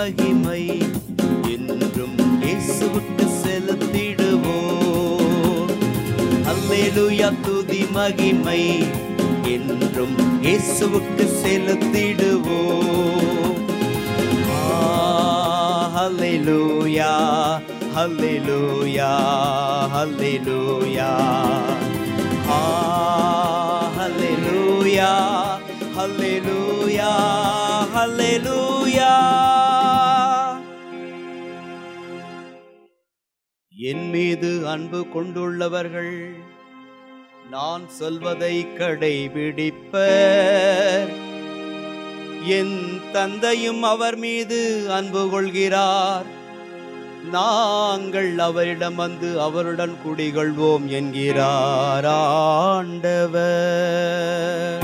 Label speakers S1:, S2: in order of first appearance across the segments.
S1: மகிமை என்றும் இயேசுவுக்கு செலுத்திடுவோம் அல்லேலூயா துதி மகிமை என்றும் இயேசுவுக்கு செலுத்திடுவோம் ஆ, ஹல்லேலூயா ஹல்லேலூயா ஹல்லேலூயா ஆ, ஹல்லேலூயா ஹல்லேலூயா ஹல்லேலூயா என் மீது அன்பு கொண்டுள்ளவர்கள் நான் சொல்வதை கடைபிடிப்பர் என் தந்தையும் அவர் மீது அன்பு கொள்கிறார் நாங்கள் அவரிடம் வந்து அவருடன் குடிகொள்வோம் என்கிறார் ஆண்டவர்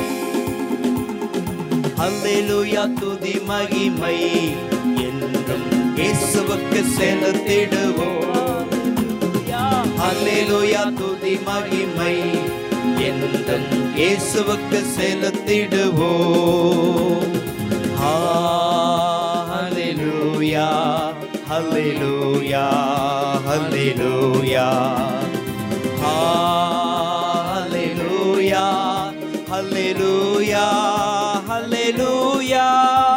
S1: அல்லேலூயா துதி மகிமை என்றும் இயேசுவுக்கு செலுத்திடுவோம் அல்லேலூயா துதி மகிமை என்றும் இயேசுவுக்கு செலுத்திடுவோம் ஹalleluya ஹalleluya ஹalleluya ஹalleluya ஹalleluya ஹalleluya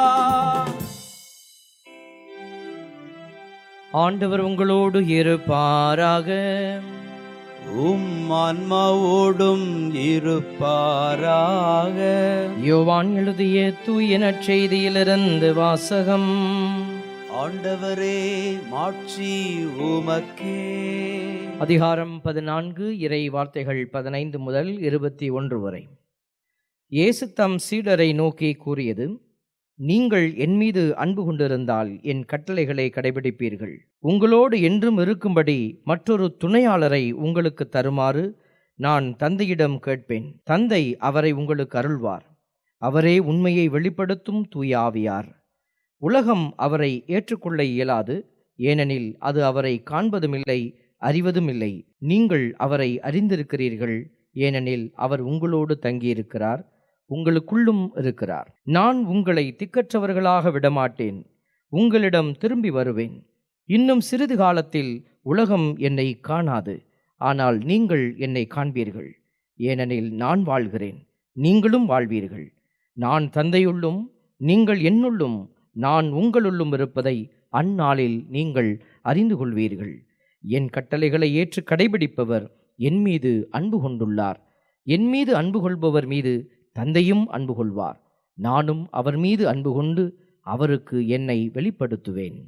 S2: ஆண்டவர் உங்களோடு இருப்பாராக
S1: உம் ஆன்மாவோடும் இருப்பாராக
S2: யோவான் எழுதிய தூய நற்செய்தியிலிருந்து வாசகம்
S1: ஆண்டவரே மாட்சி உமக்கே
S2: அதிகாரம் பதினான்கு இறை வார்த்தைகள் பதினைந்து முதல் இருபத்தி ஒன்று வரை இயேசு தம் சீடரை நோக்கி கூறியது நீங்கள் என் மீது அன்பு கொண்டிருந்தால் என் கட்டளைகளை கடைபிடிப்பீர்கள் உங்களோடு என்றும் இருக்கும்படி மற்றொரு துணையாளரை உங்களுக்கு தருமாறு நான் தந்தையிடம் கேட்பேன் தந்தை அவரை உங்களுக்கு அருள்வார் அவரே உண்மையை வெளிப்படுத்தும் தூய ஆவியார் உலகம் அவரை ஏற்றுக்கொள்ள இயலாது ஏனெனில் அது அவரை காண்பதுமில்லை அறிவதுமில்லை நீங்கள் அவரை அறிந்திருக்கிறீர்கள் ஏனெனில் அவர் உங்களோடு தங்கியிருக்கிறார் உங்களுக்குள்ளும் இருக்கிறார் நான் உங்களை திக்கற்றவர்களாக விடமாட்டேன் உங்களிடம் திரும்பி வருவேன் இன்னும் சிறிது காலத்தில் உலகம் என்னை காணாது ஆனால் நீங்கள் என்னை காண்பீர்கள் ஏனெனில் நான் வாழ்கிறேன் நீங்களும் வாழ்வீர்கள் நான் தந்தையுள்ளும் நீங்கள் என்னுள்ளும் நான் உங்களுள்ளும் இருப்பதை அந்நாளில் நீங்கள் அறிந்து கொள்வீர்கள் என் கட்டளைகளை ஏற்று கடைபிடிப்பவர் என் மீது அன்பு கொண்டுள்ளார் என் மீது அன்பு கொள்பவர் மீது தந்தையும் அன்பு கொள்வார் நானும் அவர் மீது அன்பு கொண்டு அவருக்கு என்னை வெளிப்படுத்துவேன்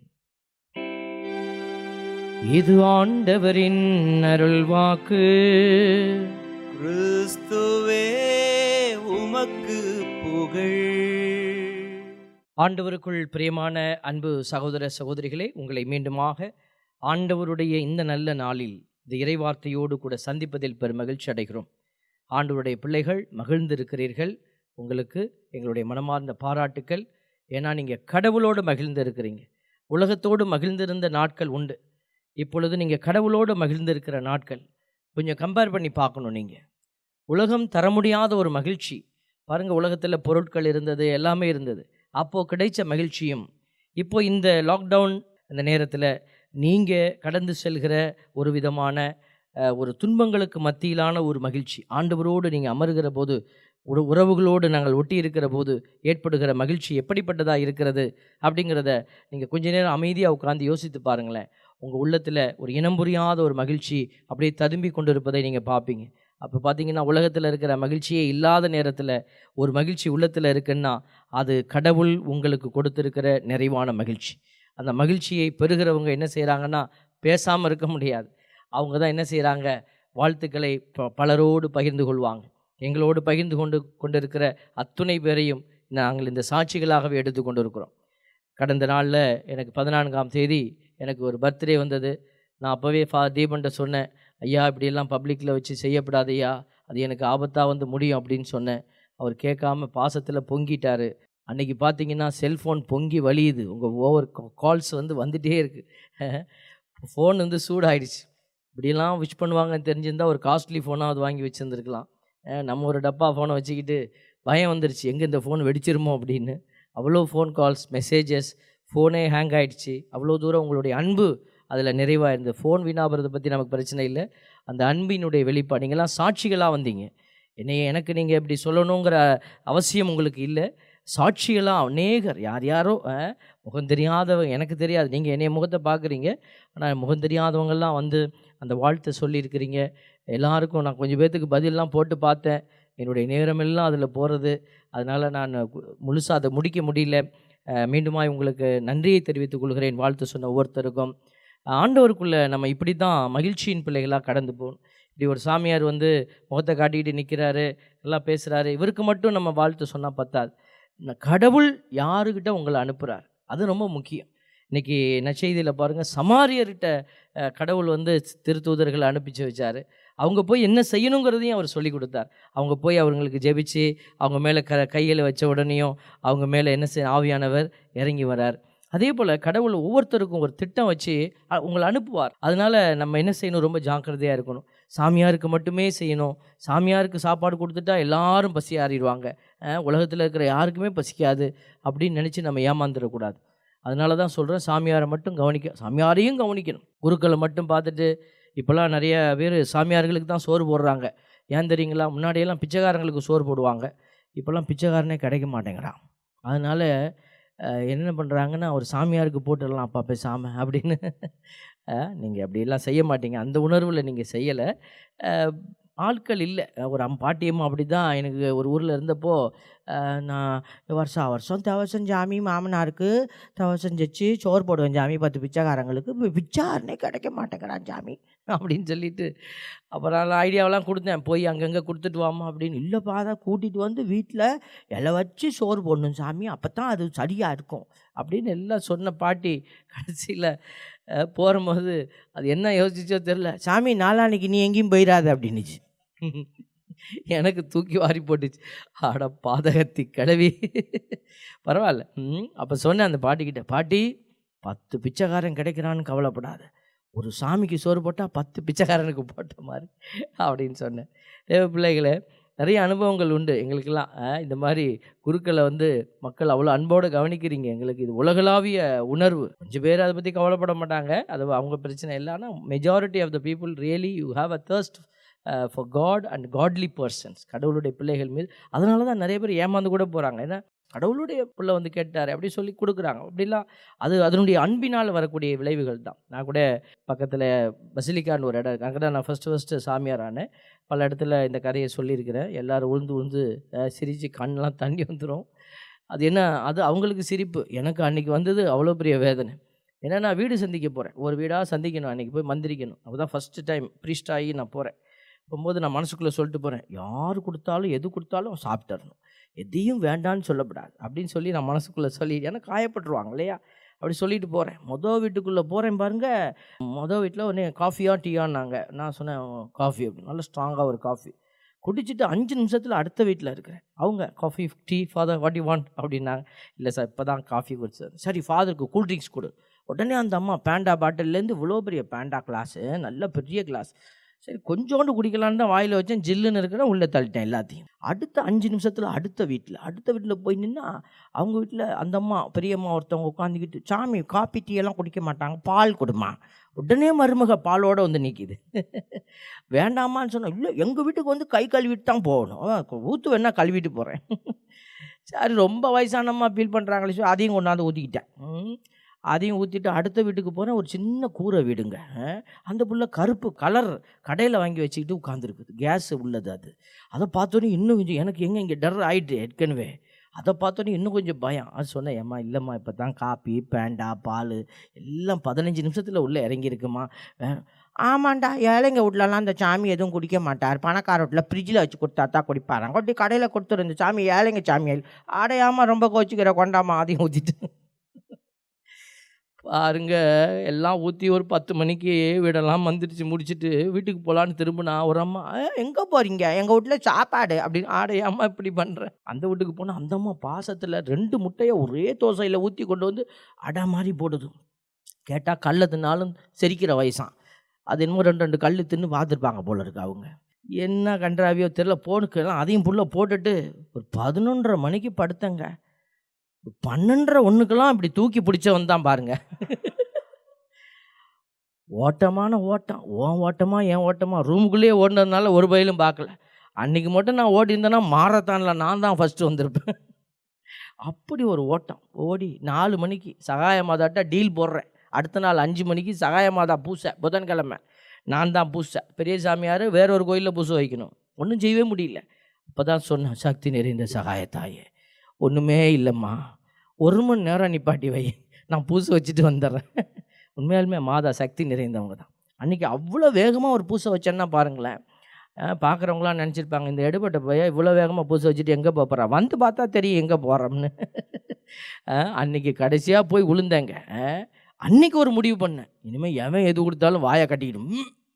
S2: இது ஆண்டவரின் அருள்வாக்கு
S1: கிறிஸ்துவே உமக்கு புகழ்
S2: ஆண்டவருக்குள் பிரியமான அன்பு சகோதர சகோதரிகளே உங்களை மீண்டுமாக ஆண்டவருடைய இந்த நல்ல நாளில் இந்த இறைவார்த்தையோடு கூட சந்திப்பதில் பெரும் மகிழ்ச்சி அடைகிறோம் ஆண்டவருடைய பிள்ளைகள் மகிழ்ந்திருக்கிறீர்கள் உங்களுக்கு எங்களுடைய மனமார்ந்த பாராட்டுக்கள் ஏன்னா நீங்கள் கடவுளோடு மகிழ்ந்து இருக்கிறீங்க உலகத்தோடு மகிழ்ந்திருந்த நாட்கள் உண்டு இப்பொழுது நீங்கள் கடவுளோடு மகிழ்ந்திருக்கிற நாட்கள் கொஞ்சம் கம்பேர் பண்ணி பார்க்கணும் நீங்கள் உலகம் தர முடியாத ஒரு மகிழ்ச்சி பாருங்கள் உலகத்தில் பொருட்கள் இருந்தது எல்லாமே இருந்தது அப்போது கிடைச்ச மகிழ்ச்சியும் இப்போ இந்த லாக்டவுன் அந்த நேரத்தில் நீங்கள் கடந்து செல்கிற ஒரு விதமான அஹ், ஒரு துன்பங்களுக்கு மத்தியிலான ஒரு மகிழ்ச்சி ஆண்டவரோடு நீங்கள் அமருகிற போது ஒரு உறவுகளோடு நாங்கள் ஒட்டி இருக்கிற போது ஏற்படுகிற மகிழ்ச்சி எப்படிப்பட்டதாக இருக்கிறது அப்படிங்கிறத நீங்கள் கொஞ்ச நேரம் அமைதியாக உட்காந்து யோசித்து பாருங்களேன் உங்கள் உள்ளத்தில் ஒரு இனம் புரியாத ஒரு மகிழ்ச்சி அப்படியே ததும்பி கொண்டு இருப்பதை நீங்கள் பார்ப்பீங்க அப்போ பார்த்தீங்கன்னா உலகத்தில் இருக்கிற மகிழ்ச்சியே இல்லாத நேரத்தில் ஒரு மகிழ்ச்சி உள்ளத்தில் இருக்குன்னா அது கடவுள் உங்களுக்கு கொடுத்திருக்கிற நிறைவான மகிழ்ச்சி அந்த மகிழ்ச்சியை பெறுகிறவங்க என்ன செய்கிறாங்கன்னா பேசாமல் இருக்க முடியாது அவங்க தான் என்ன செய்கிறாங்க வாழ்த்துக்களை ப- பலரோடு பகிர்ந்து கொள்வாங்க எங்களோடு பகிர்ந்து கொண்டு கொண்டிருக்கிற அத்துணை பேரையும் நாங்கள் இந்த சாட்சிகளாகவே எடுத்து கொண்டு இருக்கிறோம் கடந்த நாளில் எனக்கு பதினான்காம் தேதி எனக்கு ஒரு பர்த்டே வந்தது நான் அப்போவே ஃபா தீபன்ட்ட சொன்னேன் ஐயா இப்படியெல்லாம் பப்ளிக்கில் வச்சு செய்யப்படாது ஐயா அது எனக்கு ஆபத்தாக வந்து முடியும் அப்படின்னு சொன்னேன் அவர் கேட்காம பாசத்தில் பொங்கிட்டாரு அன்னைக்கு பார்த்தீங்கன்னா செல்ஃபோன் பொங்கி வலியுது உங்கள் ஓவர் கால்ஸ் வந்து வந்துட்டே இருக்குது ஃபோன் வந்து சூடாயிடுச்சு இப்படியெல்லாம் விஷ் பண்ணுவாங்கன்னு தெரிஞ்சிருந்தா ஒரு காஸ்ட்லி ஃபோனாவது வாங்கி வச்சுருந்துருக்கலாம் நம்ம ஒரு டப்பா ஃபோனை வச்சுக்கிட்டு பயம் வந்துருச்சு எங்கே இந்த ஃபோன் வெடிச்சிருமோ அப்படின்னு அவ்வளோ ஃபோன் கால்ஸ் மெசேஜஸ் ஃபோனே ஹேங் ஆயிடுச்சு அவ்வளோ தூரம் உங்களுடைய அன்பு அதில் நிறைவாக இருந்தது ஃபோன் வீணாகிறத பற்றி நமக்கு பிரச்சனை இல்லை அந்த அன்பினுடைய வெளிப்பாடு நீங்கள்லாம் சாட்சிகளாக வந்தீங்க என்னைய எனக்கு நீங்கள் இப்படி சொல்லணுங்கிற அவசியம் உங்களுக்கு இல்லை சாட்சிகளாக அநேகர் யார் யாரோ அஹ், முகம் தெரியாதவங்க எனக்கு தெரியாது நீங்கள் என்னைய முகத்தை பார்க்குறீங்க ஆனால் முகம் தெரியாதவங்கெல்லாம் வந்து அந்த வாழ்த்தை சொல்லியிருக்கிறீங்க எல்லாருக்கும் நான் கொஞ்சம் பேர்த்துக்கு பதிலெலாம் போட்டு பார்த்தேன் என்னுடைய நேரமெல்லாம் அதில் போகிறது அதனால் நான் முழுசாக அதை முடிக்க முடியல அஹ், மீண்டுமாய் உங்களுக்கு நன்றியை தெரிவித்துக் கொள்கிறேன் வாழ்த்து சொன்ன ஒவ்வொருத்தருக்கும் ஆண்டவருக்குள்ளே நம்ம இப்படி தான் மகிழ்ச்சியின் பிள்ளைகளாக கடந்து போகணும் இப்படி ஒரு சாமியார் வந்து முகத்தை காட்டிக்கிட்டு நிற்கிறாரு எல்லாம் பேசுகிறாரு இவருக்கு மட்டும் நம்ம வாழ்த்து சொன்னால் பத்தாது இந்த கடவுள் யாருக்கிட்ட உங்களை அனுப்புகிறார் அது ரொம்ப முக்கியம் இன்றைக்கி நற்செய்தியில் பாருங்கள் சமாரியர்கிட்ட அஹ், கடவுள் வந்து திருத்தூதர்களை அனுப்பிச்சு வச்சார் அவங்க போய் என்ன செய்யணுங்கிறதையும் அவர் சொல்லி கொடுத்தார் அவங்க போய் அவங்களுக்கு ஜெபிச்சு அவங்க மேலே க கையில் வச்ச உடனேயும் அவங்க மேலே என்ன செய்ய ஆவியானவர் இறங்கி வரார் அதே போல் கடவுள் ஒவ்வொருத்தருக்கும் ஒரு திட்டம் வச்சு அ- உங்களை அனுப்புவார் அதனால் நம்ம என்ன செய்யணும் ரொம்ப ஜாக்கிரதையாக இருக்கணும் சாமியாருக்கு மட்டுமே செய்யணும் சாமியாருக்கு சாப்பாடு கொடுத்துட்டா எல்லாரும் பசி ஆறிடுவாங்க உலகத்தில் இருக்கிற யாருக்குமே பசிக்காது அப்படின்னு நினச்சி நம்ம ஏமாந்துடக்கூடாது அதனால தான் சொல்கிறேன் சாமியாரை மட்டும் கவனிக்க சாமியாரையும் கவனிக்கணும் குருக்களை மட்டும் பார்த்துட்டு இப்போல்லாம் நிறைய பேர் சாமியார்களுக்கு தான் சோறு போடுறாங்க ஏன் தெரியுங்களா முன்னாடியெல்லாம் பிச்சைக்காரங்களுக்கு சோறு போடுவாங்க இப்போல்லாம் பிச்சைக்காரனே கிடைக்க மாட்டேங்கிறான் அதனால் என்ன பண்ணுறாங்கன்னா ஒரு சாமியாருக்கு போட்டுடலாம் அப்பா பேசாமல் அப்படின்னு நீங்கள் அப்படியெல்லாம் செய்ய மாட்டீங்க அந்த உணர்வில் நீங்கள் செய்யலை ஆட்கள் இல்லை ஒரு அம் பாட்டியம்மா அப்படி தான் எனக்கு ஒரு ஊரில் இருந்தப்போ அஹ், நான் வருஷம் வருஷம் தவசம் ஜாமி மாமனாருக்கு தவசம் செஞ்சு சோறு போடுவேன் ஜாமி பத்து பிச்சைக்காரங்களுக்கு இப்ப பிச்சாருனே கிடைக்க மாட்டேங்கிறான் ஜாமி அப்படின்னு சொல்லிட்டு அப்புறம் நான் ஐடியாவெல்லாம் கொடுத்தேன் போய் அங்கங்கே கொடுத்துட்டு வாமா அப்படின்னு இல்லைப்பா தான் கூட்டிகிட்டு வந்து வீட்டில் இலை வச்சு சோறு போடணும் சாமி அப்போ தான் அது சரியாக இருக்கும் அப்படின்னு எல்லாம் சொன்ன பாட்டி கடைசியில் போகும்போது அது என்ன யோசிச்சோ தெரில சாமி நாளான்னைக்கு நீ எங்கேயும் போயிடாத அப்படின்னுச்சு எனக்கு தூக்கி வாரி போட்டுச்சு ஆட பாதகத்தி கிளவி பரவாயில்ல ம் அப்போ சொன்னேன் அந்த பாட்டிக்கிட்ட பாட்டி பத்து பிச்சைக்காரன் கிடைக்கிறான்னு கவலைப்படாத ஒரு சாமிக்கு சோறு போட்டால் பத்து பிச்சைக்காரனுக்கு போட்ட மாதிரி அப்படின்னு சொன்னேன் தேவ பிள்ளைகளே நிறைய அனுபவங்கள் உண்டு எங்களுக்கெல்லாம் அஹ், இந்த மாதிரி குருக்களை வந்து மக்கள் அவ்வளோ அன்போடு கவனிக்கிறீங்க எங்களுக்கு இது உலகளாவிய உணர்வு கொஞ்சம் பேர் அதை பற்றி கவலைப்பட மாட்டாங்க அது அவங்க பிரச்சனை இல்லை ஆனால் majority of the people really you have a thirst for God and godly persons கடவுளுடைய பிள்ளைகள் மீது அதனால தான் நிறைய பேர் ஏமாந்து கூட போகிறாங்க ஏன்னா கடவுளுடைய பிள்ளை வந்து கேட்டார் அப்படி சொல்லி கொடுக்குறாங்க அப்படிலாம் அது அதனுடைய அன்பினால் வரக்கூடிய விளைவுகள் தான் நான் கூட பக்கத்தில் பசிலிக்கான்னு ஒரு இடம் இருக்கு அங்கே தான் நான் ஃபஸ்ட்டு ஃபஸ்ட்டு சாமியார் ஆனேன் பல இடத்துல இந்த கதையை சொல்லியிருக்கிறேன் எல்லாரும் உழுந்து உழுந்து அஹ், சிரிச்சு கண்ணெலாம் தண்ணி வந்துடும் அது என்ன அது அவங்களுக்கு சிரிப்பு எனக்கு அன்றைக்கி வந்தது அவ்வளோ பெரிய வேதனை ஏன்னா நான் வீடு சந்திக்க போகிறேன் ஒரு வீடாக சந்திக்கணும் அன்றைக்கி போய் மந்திரிக்கணும் அப்பதான் ஃபஸ்ட்டு டைம் ப்ரீஸ்ட் ஆகி நான் போகிறேன் போகும்போது நான் மனசுக்குள்ளே சொல்லிட்டு போகிறேன் யார் கொடுத்தாலும் எது கொடுத்தாலும் சாப்பிட்டுறணும் எதையும் வேண்டான்னு சொல்லக்கூடாது அப்படின்னு சொல்லி நான் மனசுக்குள்ளே சொல்லி ஏன்னா காயப்பட்டுருவாங்க இல்லையா அப்படி சொல்லிட்டு போகிறேன் மொதல் வீட்டுக்குள்ளே போகிறேன் பாருங்க மொதல் வீட்டில் உடனே காஃபியா டீயான்னாங்க நான் சொன்னேன் காஃபி அப்படின்னு நல்ல ஸ்ட்ராங்காக ஒரு காஃபி குடிச்சிட்டு அஞ்சு நிமிஷத்தில் அடுத்த வீட்டில் இருக்கிறேன் அவங்க coffee tea father what you want அப்படின்னாங்க இல்லை சார் இப்போ தான் காஃபி குடிச்சது சரி ஃபாதருக்கு கூல் ட்ரிங்க்ஸ் கொடு உடனே அந்த அம்மா பேண்டா பாட்டில்லேருந்து இவ்வளோ பெரிய பேண்டா கிளாஸு நல்ல பெரிய கிளாஸ் சரி கொஞ்சோண்டு குடிக்கலான்னு தான் வாயில் வச்சேன் ஜில்லுன்னு இருக்கிற உள்ளே தள்ளிட்டேன் எல்லாத்தையும் அடுத்த அஞ்சு நிமிஷத்தில் அடுத்த வீட்டில் அடுத்த வீட்டில் போய் நின்னா அவங்க வீட்டில் அந்த அம்மா பெரியம்மா ஒருத்தவங்க உட்காந்துக்கிட்டு சாமி காப்பி டீ எல்லாம் குடிக்க மாட்டாங்க பால் கொடுமா உடனே மருமக பாலோட வந்து நிற்கிது வேண்டாமான்னு சொன்னேன் இல்லை எங்கள் வீட்டுக்கு வந்து கை கழுவிட்டு தான் போகணும் ஊற்று வேணா கழுவிட்டு போகிறேன் சரி ரொம்ப வயசானம்மா ஃபீல் பண்ணுறாங்களே சொல்லி அதையும் கொண்டாந்து ஊற்றிக்கிட்டேன் ம். அதையும் ஊற்றிட்டு அடுத்த வீட்டுக்கு போகிறேன் ஒரு சின்ன கூரை வீடுங்க அஹ். அந்த புள்ள கருப்பு கலர் கடையில் வாங்கி வச்சுக்கிட்டு உட்காந்துருக்குது கேஸ் உள்ளது அது அதை பார்த்தோன்னே இன்னும் கொஞ்சம் எனக்கு எங்கே இங்கே டர் ஆயிட்டு ஏற்கனவே அதை பார்த்தோன்னே இன்னும் கொஞ்சம் பயம் அது சொன்னேன் ஏம்மா இல்லைம்மா இப்போ தான் காப்பி பேண்டா பால் எல்லாம் பதினஞ்சு நிமிஷத்தில் உள்ளே இறங்கியிருக்குமா வே- ஆமாண்டா ஏழைங்க வீட்லலாம் அந்த சாமி எதுவும் குடிக்க மாட்டார் பணக்கார வீட்டில் ஃப்ரிட்ஜில் வச்சு கொடுத்தா தான் குடிப்பாராங்க கொட்டி கடையில் கொடுத்துரு இந்த சாமி ஏழைங்க சாமி ஆடையாமா ரொம்ப கோச்சிக்கிற கொண்டாமா அதையும் ஊற்றிட்டு பாருங்க எல்லாம் ஊற்றி ஒரு பத்து மணிக்கு வீடெல்லாம் வந்துடுச்சு முடிச்சுட்டு வீட்டுக்கு போகலான்னு திரும்பினா ஒரு அம்மா எங்கே போகிறீங்க எங்கள் வீட்டில் சாப்பாடு அப்படின்னு ஆடையாமா இப்படி பண்ணுறேன் அந்த வீட்டுக்கு போனால் அந்த அம்மா பாசத்தில் ரெண்டு முட்டையை ஒரே தோசையில் ஊற்றி கொண்டு வந்து அடை மாதிரி போடுது கேட்டால் கல்லை தின்னாலும் செரிக்கிற வயசான் அது என்னமோ ரெண்டு ரெண்டு கல் தின்னு பார்த்துருப்பாங்க போல இருக்கு அவங்க என்ன கன்றாவியோ தெரில போனுக்கெல்லாம் அதையும் புள்ள போட்டுட்டு ஒரு பதினொன்றரை மணிக்கு படுத்தேங்க பன்னெண்டரை ஒன்றுக்கெல்லாம் இப்படி தூக்கி பிடிச்சவன் தான் பாருங்க ஓட்டமான ஓட்டம் ஓன் ஓட்டமா என் ஓட்டமா ரூமுக்குள்ளேயே ஓடினதுனால ஒரு பயிலும் பார்க்கல அன்னைக்கு மட்டும் நான் ஓடி இருந்தேன்னா மாரத்தானில் நான் தான் ஃபஸ்ட்டு வந்திருப்பேன் அப்படி ஒரு ஓட்டம் ஓடி நாலு மணிக்கு சகாய மாதாட்ட டீல் போடுறேன் அடுத்த நாள் அஞ்சு மணிக்கு சகாய மாதா பூசை புதன்கிழமை நான் தான் பூசை பெரிய சாமியார் வேற ஒரு கோயிலில் பூசை வைக்கணும் ஒன்றும் செய்யவே முடியல அப்போ தான் சொன்னேன் சக்தி நிறைந்த சகாய தாயே ஒன்றுமே இல்லைம்மா ஒரு மணி நேரம் நிப்பாட்டி வை நான் பூசை வச்சுட்டு வந்துடுறேன் உண்மையாலுமே மாதா சக்தி நிறைந்தவங்க தான் அன்றைக்கி அவ்வளோ வேகமாக ஒரு பூசை வச்சேன்னா பாருங்களேன் பார்க்குறவங்களாம் நினச்சிருப்பாங்க இந்த எடுபட்ட போய் இவ்வளோ வேகமாக பூசை வச்சுட்டு எங்கே போகிறா வந்து பார்த்தா தெரியும் எங்கே போகிறோம்னு அன்றைக்கி கடைசியாக போய் விழுந்தேங்க அஹ், அன்னைக்கு ஒரு முடிவு பண்ணேன் இனிமேல் எவன் எது கொடுத்தாலும் வாயை கட்டிக்கிடும்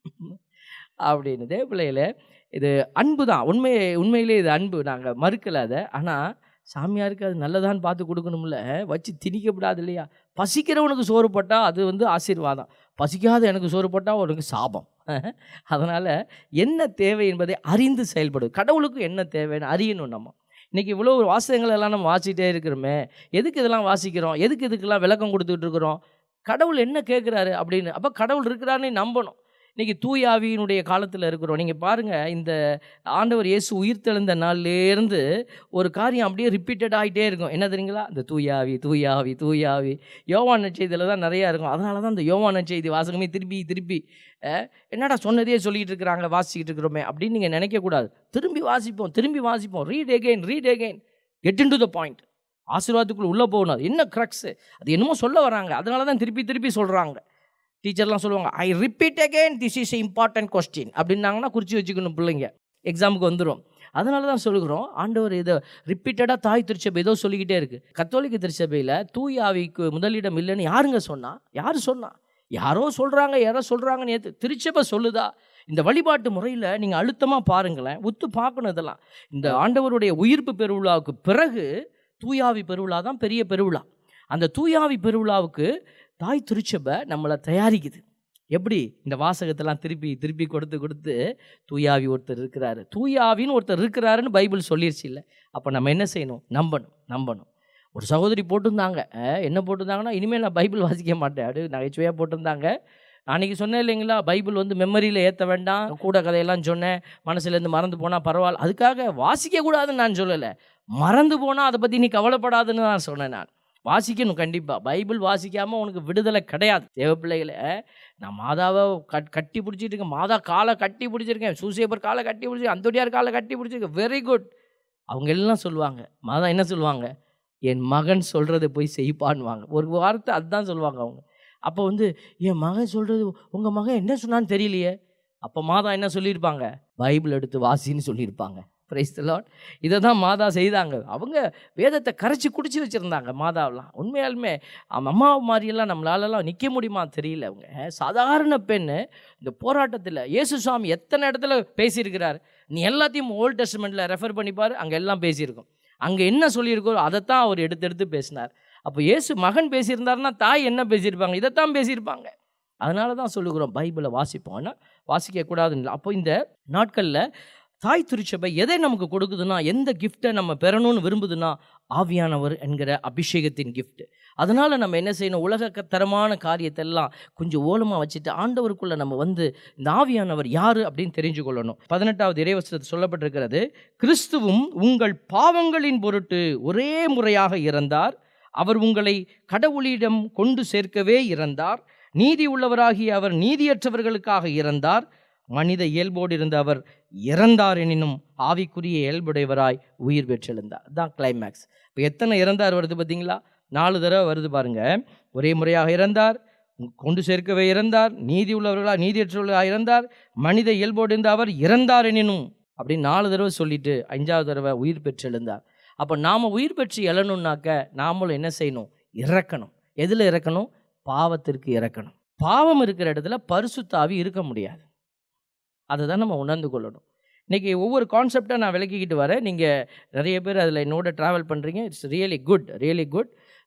S2: அப்படின்னு இதே பிள்ளைகள இது அன்பு தான் உண்மை உண்மையிலே இது அன்பு நாங்கள் மறுக்கலை அதை ஆனால் சாமியாருக்கு அது நல்லதான்னு பார்த்து கொடுக்கணும்ல வச்சு திணிக்கப்படாது இல்லையா பசிக்கிறவனுக்கு சோறு போட்டால் அது வந்து ஆசீர்வாதம் பசிக்காத எனக்கு சோறு போட்டால் உனக்கு சாபம் அதனால் என்ன தேவை என்பதை அறிந்து செயல்படும் கடவுளுக்கு என்ன தேவைன்னு அறியணும் நம்ம இன்றைக்கி இவ்வளோ வாசகங்கள் எல்லாம் நம்ம வாசிக்கிட்டே இருக்கிறோமே எதுக்கு இதெல்லாம் வாசிக்கிறோம் எதுக்கு இதுக்கெல்லாம் விளக்கம் கொடுத்துட்டு இருக்கிறோம் கடவுள் என்ன கேட்குறாரு அப்படின்னு அப்போ கடவுள் இருக்கிறாருன்னு நம்பணும் இன்றைக்கி தூயாவியினுடைய காலத்தில் இருக்கிறோம் நீங்கள் பாருங்கள் இந்த ஆண்டவர் இயேசு உயிர்த்தெழுந்த நாள்லேருந்து ஒரு காரியம் அப்படியே ரிப்பீட்டட் ஆகிட்டே இருக்கும் என்ன தெரியுங்களா இந்த தூயாவி தூயாவி தூயாவி யோவான் செய்தியில் தான் நிறையா இருக்கும் அதனால தான் இந்த யோவான் செய்தி வாசகமே திருப்பி திருப்பி அஹ், என்னடா சொன்னதே சொல்லிட்டு இருக்கிறாங்க வாசிக்கிட்டு இருக்கிறோமே அப்படின்னு நீங்கள் நினைக்கக்கூடாது திரும்பி வாசிப்போம் திரும்பி வாசிப்போம் read again read again get into the point ஆசீர்வாதத்துக்குள்ள உள்ளே போகணும் அது என்ன க்ரக்ஸு அது என்னமோ சொல்ல வராங்க அதனால தான் திருப்பி திருப்பி சொல்கிறாங்க டீச்சர்லாம் சொல்லுவாங்க I repeat again this is important question அப்படின்னாங்கன்னா குறித்து வச்சுக்கணும் பிள்ளைங்க எக்ஸாமுக்கு வந்துடும் அதனால தான் சொல்லுகிறோம் ஆண்டவர் இதை ரிப்பீட்டடாக தாய் திருச்சபை ஏதோ சொல்லிக்கிட்டே இருக்குது கத்தோலிக்க திருச்சபையில் தூய் ஆவிக்கு முதலிடம் இல்லைன்னு யாருங்க சொன்னா யார் சொன்னா யாரோ சொல்கிறாங்க யாரோ சொல்கிறாங்க நேற்று திருச்சபை சொல்லுதா இந்த வழிபாட்டு முறையில் நீங்கள் அழுத்தமாக பாருங்களேன் உத்து பார்க்கணும் இதெல்லாம் இந்த ஆண்டவருடைய உயிர்ப்பு பெருவிழாவுக்கு பிறகு தூயாவி பெருவிழா தான் பெரிய பெருவிழா அந்த தூயாவி பெருவிழாவுக்கு தாய் திருச்சபை நம்மளை தயாரிக்குது எப்படி இந்த வாசகத்தெல்லாம் திருப்பி திருப்பி கொடுத்து கொடுத்து தூயாவி ஒருத்தர் இருக்கிறாரு தூயாவின்னு ஒருத்தர் இருக்கிறாருன்னு பைபிள் சொல்லிருச்சு இல்லை அப்போ நம்ம என்ன செய்யணும் நம்பணும் நம்பணும் ஒரு சகோதரி போட்டிருந்தாங்க அஹ், என்ன போட்டிருந்தாங்கன்னா இனிமேல் நான் பைபிள் வாசிக்க மாட்டேன் அப்படி நகைச்சுவையாக போட்டிருந்தாங்க அன்றைக்கி சொன்னேன் இல்லைங்களா பைபிள் வந்து மெமரியில் ஏற்ற வேண்டாம் கூட கதையெல்லாம் சொன்னேன் மனசுலேருந்து மறந்து போனால் பரவாயில்ல அதுக்காக வாசிக்கக்கூடாதுன்னு நான் சொல்லலை மறந்து போனால் அதை பற்றி நீ கவலைப்படாதுன்னு நான் சொன்னேன் நான் வாசிக்கணும் கண்டிப்பாக பைபிள் வாசிக்காமல் உனக்கு விடுதலை கிடையாது தேவ பிள்ளைகளை நான் மாதாவை கட் கட்டி பிடிச்சிட்டு இருக்கேன் மாதா காலை கட்டி பிடிச்சிருக்கேன் சூசேப்பர் காலை கட்டி பிடிச்சிருக்கேன் அந்தோடியார் காலை கட்டி பிடிச்சிருக்கேன் வெரி குட் அவங்க எல்லாம் சொல்லுவாங்க மாதா என்ன சொல்லுவாங்க என் மகன் சொல்கிறத போய் செய்ப்பான்வாங்க ஒரு வார்த்தை அதுதான் சொல்லுவாங்க அவங்க அப்போ வந்து என் மகன் சொல்கிறது உங்கள் மகன் என்ன சொன்னான்னு தெரியலையே அப்போ மாதா என்ன சொல்லியிருப்பாங்க பைபிள் எடுத்து வாசின்னு சொல்லியிருப்பாங்க பிரைஸ் லார்ட் இதை தான் மாதா செய்தாங்க அவங்க வேதத்தை கரைச்சி குடிச்சு வச்சுருந்தாங்க மாதாவெல்லாம் உண்மையாலுமே அம் அம்மா மாதிரியெல்லாம் நம்மளாலலாம் நிற்க முடியுமா தெரியல அவங்க சாதாரண பெண்ணு இந்த போராட்டத்தில் இயேசு சுவாமி எத்தனை இடத்துல பேசியிருக்கிறார் நீ எல்லாத்தையும் ஓல்ட் டெஸ்ட்மெண்ட்டில் ரெஃபர் பண்ணிப்பார் அங்கே எல்லாம் பேசியிருக்கோம் அங்கே என்ன சொல்லியிருக்கோ அதைத்தான் அவர் எடுத்து எடுத்து பேசினார் அப்போ இயேசு மகன் பேசியிருந்தாருன்னா தாய் என்ன பேசியிருப்பாங்க இதைத்தான் பேசியிருப்பாங்க அதனால தான் சொல்லுகிறோம் பைபிளை வாசிப்போம் ஆனால் வாசிக்கக்கூடாதுன்னு இல்லை அப்போ இந்த நாட்களில் தாய் திருச்சபை எதை நமக்கு கொடுக்குதுன்னா எந்த கிஃப்ட்டை நம்ம பெறணும்னு விரும்புதுன்னா ஆவியானவர் என்கிற அபிஷேகத்தின் கிஃப்ட் அதனால் நம்ம என்ன செய்யணும் உலக தரமான காரியத்தெல்லாம் கொஞ்சம் ஓலமாக வச்சுட்டு ஆண்டவருக்குள்ளே நம்ம வந்து இந்த ஆவியானவர் யார் அப்படின்னு தெரிஞ்சு கொள்ளணும் பதினெட்டாவது இறைவசனத்தில் சொல்லப்பட்டிருக்கிறது கிறிஸ்துவும் உங்கள் பாவங்களின் பொருட்டு ஒரே முறையாக இறந்தார் அவர் உங்களை கடவுளிடம் கொண்டு சேர்க்கவே இறந்தார் நீதி உள்ளவராகிய அவர் நீதியற்றவர்களுக்காக இறந்தார் மனித இயல்போடு இருந்த அவர் இறந்தார் எனினும் ஆவிக்குரிய இயல்புடையவராய் உயிர் பெற்றெழுந்தார் தான் கிளைமேக்ஸ் இப்போ எத்தனை இறந்தார் வருது பார்த்தீங்களா நாலு தடவை வருது பாருங்க ஒரே முறையாக இறந்தார் கொண்டு சேர்க்கவே இறந்தார் நீதி உள்ளவர்களா நீதியற்றவர்களாக இறந்தார் மனித இயல்போடு இருந்த அவர் இறந்தார் எனினும் அப்படின்னு நாலு தடவை சொல்லிட்டு அஞ்சாவது தடவை உயிர் பெற்று எழுந்தார் அப்போ நாம் உயிர் பெற்று எழணும்னாக்க நாமளும் என்ன செய்யணும் இறக்கணும் எதில் இறக்கணும் பாவத்திற்கு இறக்கணும் பாவம் இருக்கிற இடத்துல பரிசுத்தாவி இருக்க முடியாது அதை தான் நம்ம உணர்ந்து கொள்ளணும் இன்றைக்கி ஒவ்வொரு கான்செப்டை நான் விளக்கிக்கிட்டு வரேன் நீங்கள் நிறைய பேர் அதில் என்னோட ட்ராவல் பண்ணுறீங்க it's really good really good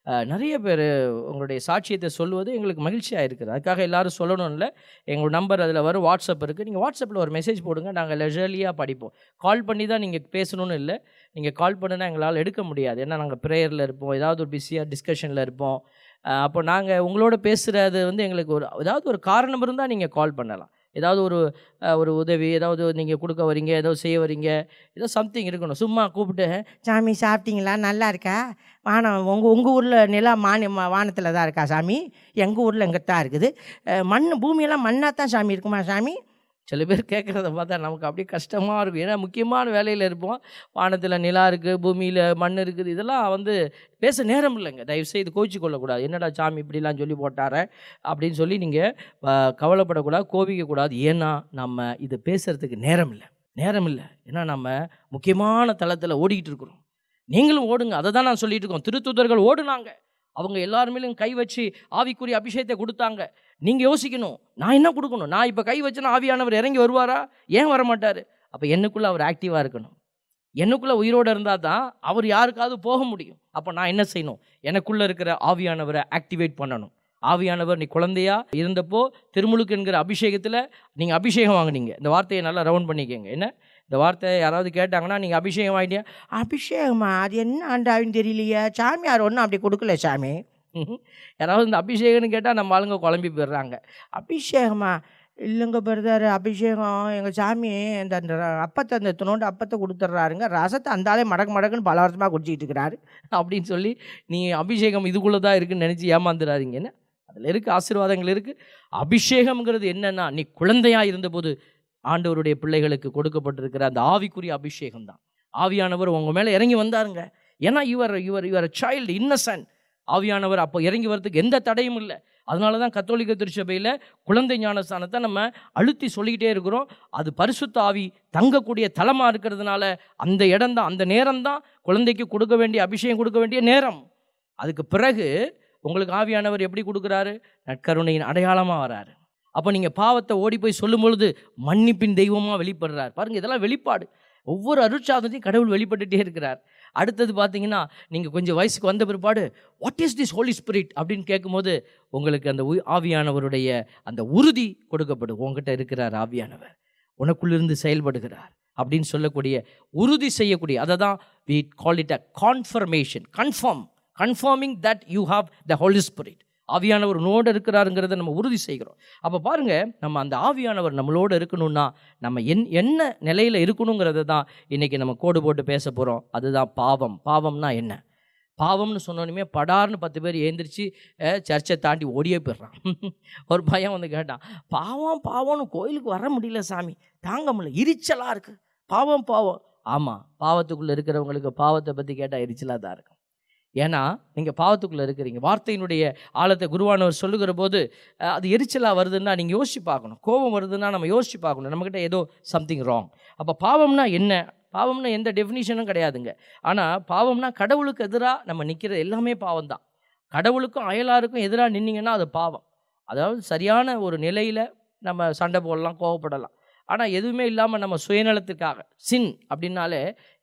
S2: ah, நிறைய பேர் உங்களுடைய சாட்சியத்தை சொல்லுவது எங்களுக்கு மகிழ்ச்சியாக இருக்குது அதுக்காக எல்லாரும் சொல்லணும் இல்லை எங்கள் நம்பர் அதில் வரும் வாட்ஸ்அப் இருக்குது நீங்கள் வாட்ஸ்அப்பில் ஒரு மெசேஜ் போடுங்க நாங்கள் லெஜர்லியாக படிப்போம் கால் பண்ணி தான் நீங்கள் பேசணும்னு இல்லை நீங்கள் கால் பண்ணுனா எங்களால் எடுக்க முடியாது ஏன்னா நாங்கள் ப்ரேயரில் இருப்போம் ஏதாவது ஒரு பிஸியாக டிஸ்கஷனில் இருப்போம் அஹ், அப்போ நாங்கள் உங்களோட பேசுகிறது வந்து எங்களுக்கு ஒரு ஏதாவது ஒரு காரணம் இருந்தால் நீங்கள் கால் பண்ணலாம் ஏதாவது ஒரு அஹ், ஒரு உதவி ஏதாவது நீங்கள் கொடுக்க வரீங்க ஏதோ செய்ய வரீங்க ஏதோ சம்திங் இருக்கணும் சும்மா கூப்பிட்டு
S3: சாமி சாப்பிட்டீங்களா நல்லா இருக்கா வானம் உங்கள் உங்கள் ஊரில் நிலா மானி வானத்தில் தான் இருக்கா சாமி எங்கள் ஊரில் எங்கே தான் இருக்குது அஹ், மண் பூமியெல்லாம் மண்ணாக தான் சாமி இருக்குமா சாமி
S2: சில பேர் கேட்குறத பார்த்தா நமக்கு அப்படியே கஷ்டமாக இருக்கும் ஏன்னா முக்கியமான வேலையில் இருப்போம் வானத்தில் நிலா இருக்குது பூமியில் மண் இருக்குது இதெல்லாம் வந்து பேச நேரம் இல்லைங்க தயவுசெய்து கோச்சி கொள்ளக்கூடாது என்னடா சாமி இப்படிலாம் சொல்லி போட்டார அப்படின்னு சொல்லி நீங்கள் கவலைப்படக்கூடாது கோபிக்கக்கூடாது ஏன்னா நம்ம இது பேசுகிறதுக்கு நேரம் இல்லை நேரம் இல்லை ஏன்னா நம்ம முக்கியமான தளத்தில் ஓடிக்கிட்டு இருக்கிறோம் நீங்களும் ஓடுங்க அதை தான் நான் சொல்லிட்டு இருக்கோம் திருத்துதர்கள் ஓடுனாங்க அவங்க எல்லாருமேலும் கை வச்சு ஆவிக்குரிய அபிஷேகத்தை கொடுத்தாங்க நீங்கள் யோசிக்கணும் நான் என்ன கொடுக்கணும் நான் இப்போ கை வச்சேன்னா ஆவியானவர் இறங்கி வருவாரா ஏன் வர மாட்டார் அப்போ என்னுக்குள்ளே அவர் ஆக்டிவாக இருக்கணும் எனக்குள்ளே உயிரோடு இருந்தால் தான் அவர் யாருக்காவது போக முடியும் அப்போ நான் என்ன செய்யணும் எனக்குள்ளே இருக்கிற ஆவியானவரை ஆக்டிவேட் பண்ணணும் ஆவியானவர் நீ குழந்தையா இருந்தப்போ திருமுழுக்கு என்கிற அபிஷேகத்தில் நீங்கள் அபிஷேகம் வாங்குனீங்க இந்த வார்த்தையை நல்லா ரவுண்ட் பண்ணிக்கோங்க என்ன இந்த வார்த்தையை யாராவது கேட்டாங்கன்னா நீங்கள் அபிஷேகம் வாங்கிட்டீங்க
S3: அபிஷேகமா அது என்ன ஆண்டாவின்னு தெரியலையே சாமியார் ஒன்றும் அப்படி கொடுக்கல சாமி
S2: ம்ஹும். யாராவது இந்த அபிஷேகம்னு கேட்டால் நம்ம ஆளுங்க குழம்பி போயிடுறாங்க
S3: அபிஷேகமா இல்லைங்க பிரதர் அபிஷேகம் எங்கள் சாமி இந்த அந்த ர- அப்பத்தை அந்த துணோண்டு அப்பத்தை கொடுத்துட்றாருங்க ரசத்தை அந்தாலே மடக்கு மடக்குன்னு பல வருஷமாக குடிச்சிட்டு இருக்கிறாரு
S2: அப்படின்னு சொல்லி நீ அபிஷேகம் இதுக்குள்ளே தான் இருக்குன்னு நினச்சி ஏமாந்துடாதீங்க என்ன அதில் இருக்குது ஆசீர்வாதங்கள் இருக்குது அபிஷேகம்ங்கிறது என்னன்னா நீ குழந்தையா இருந்தபோது ஆண்டவருடைய பிள்ளைகளுக்கு கொடுக்கப்பட்டிருக்கிற அந்த ஆவிக்குரிய அபிஷேகம் தான் ஆவியானவர் உங்கள் மேலே இறங்கி வந்தாருங்க ஏன்னா இவர் இவர் இவர் சைல்டு இன்னசென்ட் ஆவியானவர் அப்போ இறங்கி வரதுக்கு எந்த தடையும் இல்லை அதனால தான் கத்தோலிக்க திருச்சபையில் குழந்தை ஞானஸ்தானத்தை நம்ம அழுத்தி சொல்லிக்கிட்டே இருக்கிறோம் அது பரிசுத்த ஆவி தங்கக்கூடிய தலமாக இருக்கிறதுனால அந்த இடம்தான் அந்த நேரம்தான் குழந்தைக்கு கொடுக்க வேண்டிய அபிஷேகம் கொடுக்க வேண்டிய நேரம் அதுக்கு பிறகு உங்களுக்கு ஆவியானவர் எப்படி கொடுக்குறாரு நற்கருணையின் அடையாளமாக வராரு அப்போ நீங்கள் பாவத்தை ஓடி போய் சொல்லும் பொழுது மன்னிப்பின் தெய்வமாக வெளிப்படுறார் பாருங்கள் இதெல்லாம் வெளிப்பாடு ஒவ்வொரு அருட்சாதனையும் கடவுள் வெளிப்பட்டுட்டே இருக்கிறார் அடுத்தது பார்த்தீங்கன்னா நீங்கள் கொஞ்சம் வயசுக்கு வந்த பிற்பாடு what is this Holy Spirit அப்படின்னு கேட்கும்போது உங்களுக்கு அந்த உய்- ஆவியானவருடைய அந்த உறுதி கொடுக்கப்படும் உங்ககிட்ட இருக்கிறார் ஆவியானவர் உனக்குள்ளிருந்து செயல்படுகிறார் அப்படின்னு சொல்லக்கூடிய உறுதி செய்யக்கூடிய அதை தான் we call it a confirmation confirm confirming that you have the Holy Spirit ஆவியானவர் உன்னோடு இருக்கிறாருங்கிறத நம்ம உறுதி செய்கிறோம் அப்போ பாருங்க நம்ம அந்த ஆவியானவர் நம்மளோட இருக்கணும்னா நம்ம என் என்ன நிலையில் இருக்கணுங்கிறத தான் இன்னைக்கு நம்ம கோடு போட்டு பேச போகிறோம் அதுதான் பாவம் பாவம்னா என்ன பாவம்னு சொன்னோன்னே படார்னு பத்து பேர் ஏந்திரிச்சு அஹ், சர்ச்சை தாண்டி ஓடியே போயிடுறான் ஒரு பையன் வந்து கேட்டான் பாவம் பாவம்னு கோயிலுக்கு வர முடியல சாமி தாங்க முடியல எரிச்சலாக இருக்கு பாவம் பாவம் ஆமாம் பாவத்துக்குள்ளே இருக்கிறவங்களுக்கு பாவத்தை பற்றி கேட்டால் எரிச்சலாக தான் இருக்கும் ஏன்னா நீங்கள் பாவத்துக்குள்ளே இருக்கிறீங்க வார்த்தையினுடைய ஆழத்தை குருவானவர் சொல்லுகிற போது அஹ், அது எரிச்சலாக வருதுன்னா நீங்கள் யோசிச்சு பார்க்கணும் கோபம் வருதுன்னா நம்ம யோசிச்சு பார்க்கணும் நம்மக்கிட்ட ஏதோ சம்திங் ராங் அப்போ பாவம்னா என்ன பாவம்னா எந்த டெஃபினிஷனும் கிடையாதுங்க ஆனால் பாவம்னா கடவுளுக்கு எதிராக நம்ம நிற்கிறது எல்லாமே பாவம் தான் கடவுளுக்கும் அயலாருக்கும் எதிராக நின்னீங்கன்னா அது பாவம் அதாவது சரியான ஒரு நிலையில் நம்ம சண்டை போடலாம் கோவப்படலாம் ஆனால் எதுவுமே இல்லாமல் நம்ம சுயநலத்துக்காக சின் அப்படின்னாலே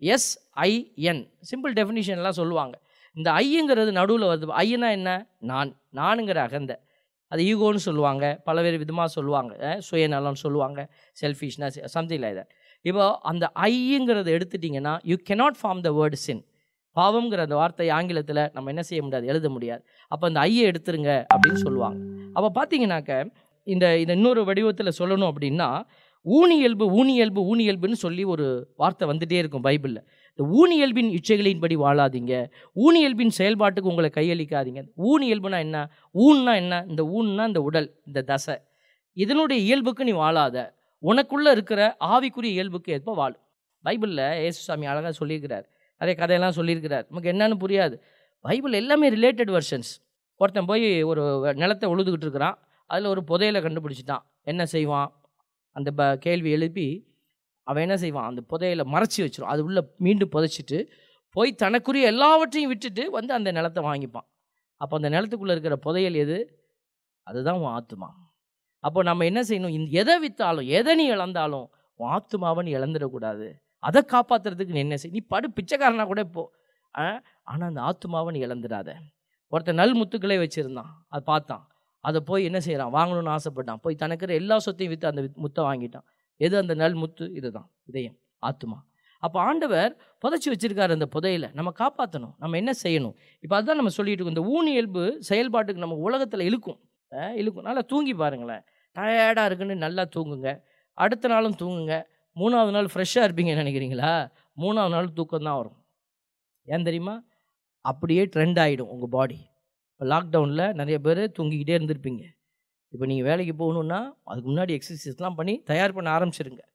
S2: எஸ்ஐஎன் சிம்பிள் டெஃபினிஷன்லாம் சொல்லுவாங்க இந்த ஐங்கிறது நடுவில் வருது ஐயனா என்ன நான் நானுங்கிற அகந்த அது ஈகோன்னு சொல்லுவாங்க பலவேறு விதமாக சொல்லுவாங்க அஹ் சுயநலம்னு சொல்லுவாங்க செல்ஃபிஷ்னஸ் சம்திங் லைக் தட் இப்போ அந்த ஐங்கிறத எடுத்துட்டிங்கன்னா you cannot form the word sin பாவம்ங்கிற அந்த வார்த்தை ஆங்கிலத்தில் நம்ம என்ன செய்ய முடியாது எழுத முடியாது அப்போ அந்த ஐயை எடுத்துருங்க அப்படின்னு சொல்லுவாங்க அப்போ பார்த்தீங்கன்னாக்க இந்த இந்த இன்னொரு வடிவத்தில் சொல்லணும் அப்படின்னா ஊனியல்பு ஊனியல்பு ஊனியல்புன்னு சொல்லி ஒரு வார்த்தை வந்துட்டே இருக்கும் பைபிளில் இந்த ஊனியல்பின் இச்சைகளின்படி வாழாதீங்க ஊனியல்பின் செயல்பாட்டுக்கு உங்களை கையளிக்காதீங்க ஊனியல்புனா என்ன ஊன்னா என்ன இந்த ஊன்னா இந்த உடல் இந்த தசை இதனுடைய இயல்புக்கு நீ வாழாத உனக்குள்ளே இருக்கிற ஆவிக்குரிய இயல்புக்கு ஏற்ப வாழு பைபிளில் ஏசுசாமி அழகாக சொல்லியிருக்கிறார் நிறைய கதையெல்லாம் சொல்லியிருக்கிறார் நமக்கு என்னன்னு புரியாது பைபிள் எல்லாமே ரிலேட்டட் வெர்ஷன்ஸ் ஒருத்தன் போய் ஒரு நிலத்தை உழுதுகிட்டு இருக்கிறான் அதில் ஒரு புதையலை கண்டுபிடிச்சிட்டான் என்ன செய்வான் அந்த ப கேள்வி எழுப்பி அவன் என்ன செய்வான் அந்த புதையலை மறைச்சி வச்சிரும் அது உள்ளே மீண்டும் புதைச்சிட்டு போய் தனக்குரிய எல்லாவற்றையும் விட்டுட்டு வந்து அந்த நிலத்தை வாங்கிப்பான் அப்போ அந்த நிலத்துக்குள்ளே இருக்கிற புதையல் எது அதுதான் உன் ஆத்துமா அப்போ நம்ம என்ன செய்யணும் இந்த எதை விற்றாலும் எதை நீ இழந்தாலும் உன் ஆத்துமாவை நீ இழந்துடக்கூடாது அதை காப்பாற்றுறதுக்கு நீ என்ன செய் நீ படு பிச்சைக்காரனா கூட போ ஆனால் அந்த ஆத்துமாவை நீ இழந்துடாத ஒருத்தன் நல் முத்துக்களே வச்சுருந்தான் அது பார்த்தான் அதை போய் என்ன செய்கிறான் வாங்கணும்னு ஆசைப்பட்டான் போய் தனக்கிற எல்லா சொத்தையும் விற்று அந்த வித்- முத்தை வாங்கிட்டான் எது அந்த நல் முத்து இதுதான் இதயம் ஆத்துமா அப்போ ஆண்டவர் புதைச்சி வச்சிருக்காரு அந்த புதையில நம்ம காப்பாற்றணும் நம்ம என்ன செய்யணும் இப்போ அதுதான் நம்ம சொல்லிட்டு இருக்கோம் இந்த ஊன் இயல்பு செயல்பாட்டுக்கு நம்ம உலகத்தில் இழுக்கும் அஹ் இழுக்கும் நல்லா தூங்கி பாருங்களேன் டயர்டாக இருக்குன்னு நல்லா தூங்குங்க அடுத்த நாளும் தூங்குங்க மூணாவது நாள் ஃப்ரெஷ்ஷாக இருப்பீங்கன்னு நினைக்கிறீங்களா மூணாவது நாள் தூக்கம் தான் வரும் ஏன் தெரியுமா அப்படியே ட்ரெண்ட் ஆகிடும் உங்கள் பாடி இப்போ லாக்டவுனில் நிறைய பேர் தூங்கிக்கிட்டே இருந்திருப்பீங்க இப்போ நீங்கள் வேலைக்கு போகணுன்னா அதுக்கு முன்னாடி எக்ஸசைஸ்லாம் பண்ணி தயார் பண்ண ஆரம்பிச்சிருங்க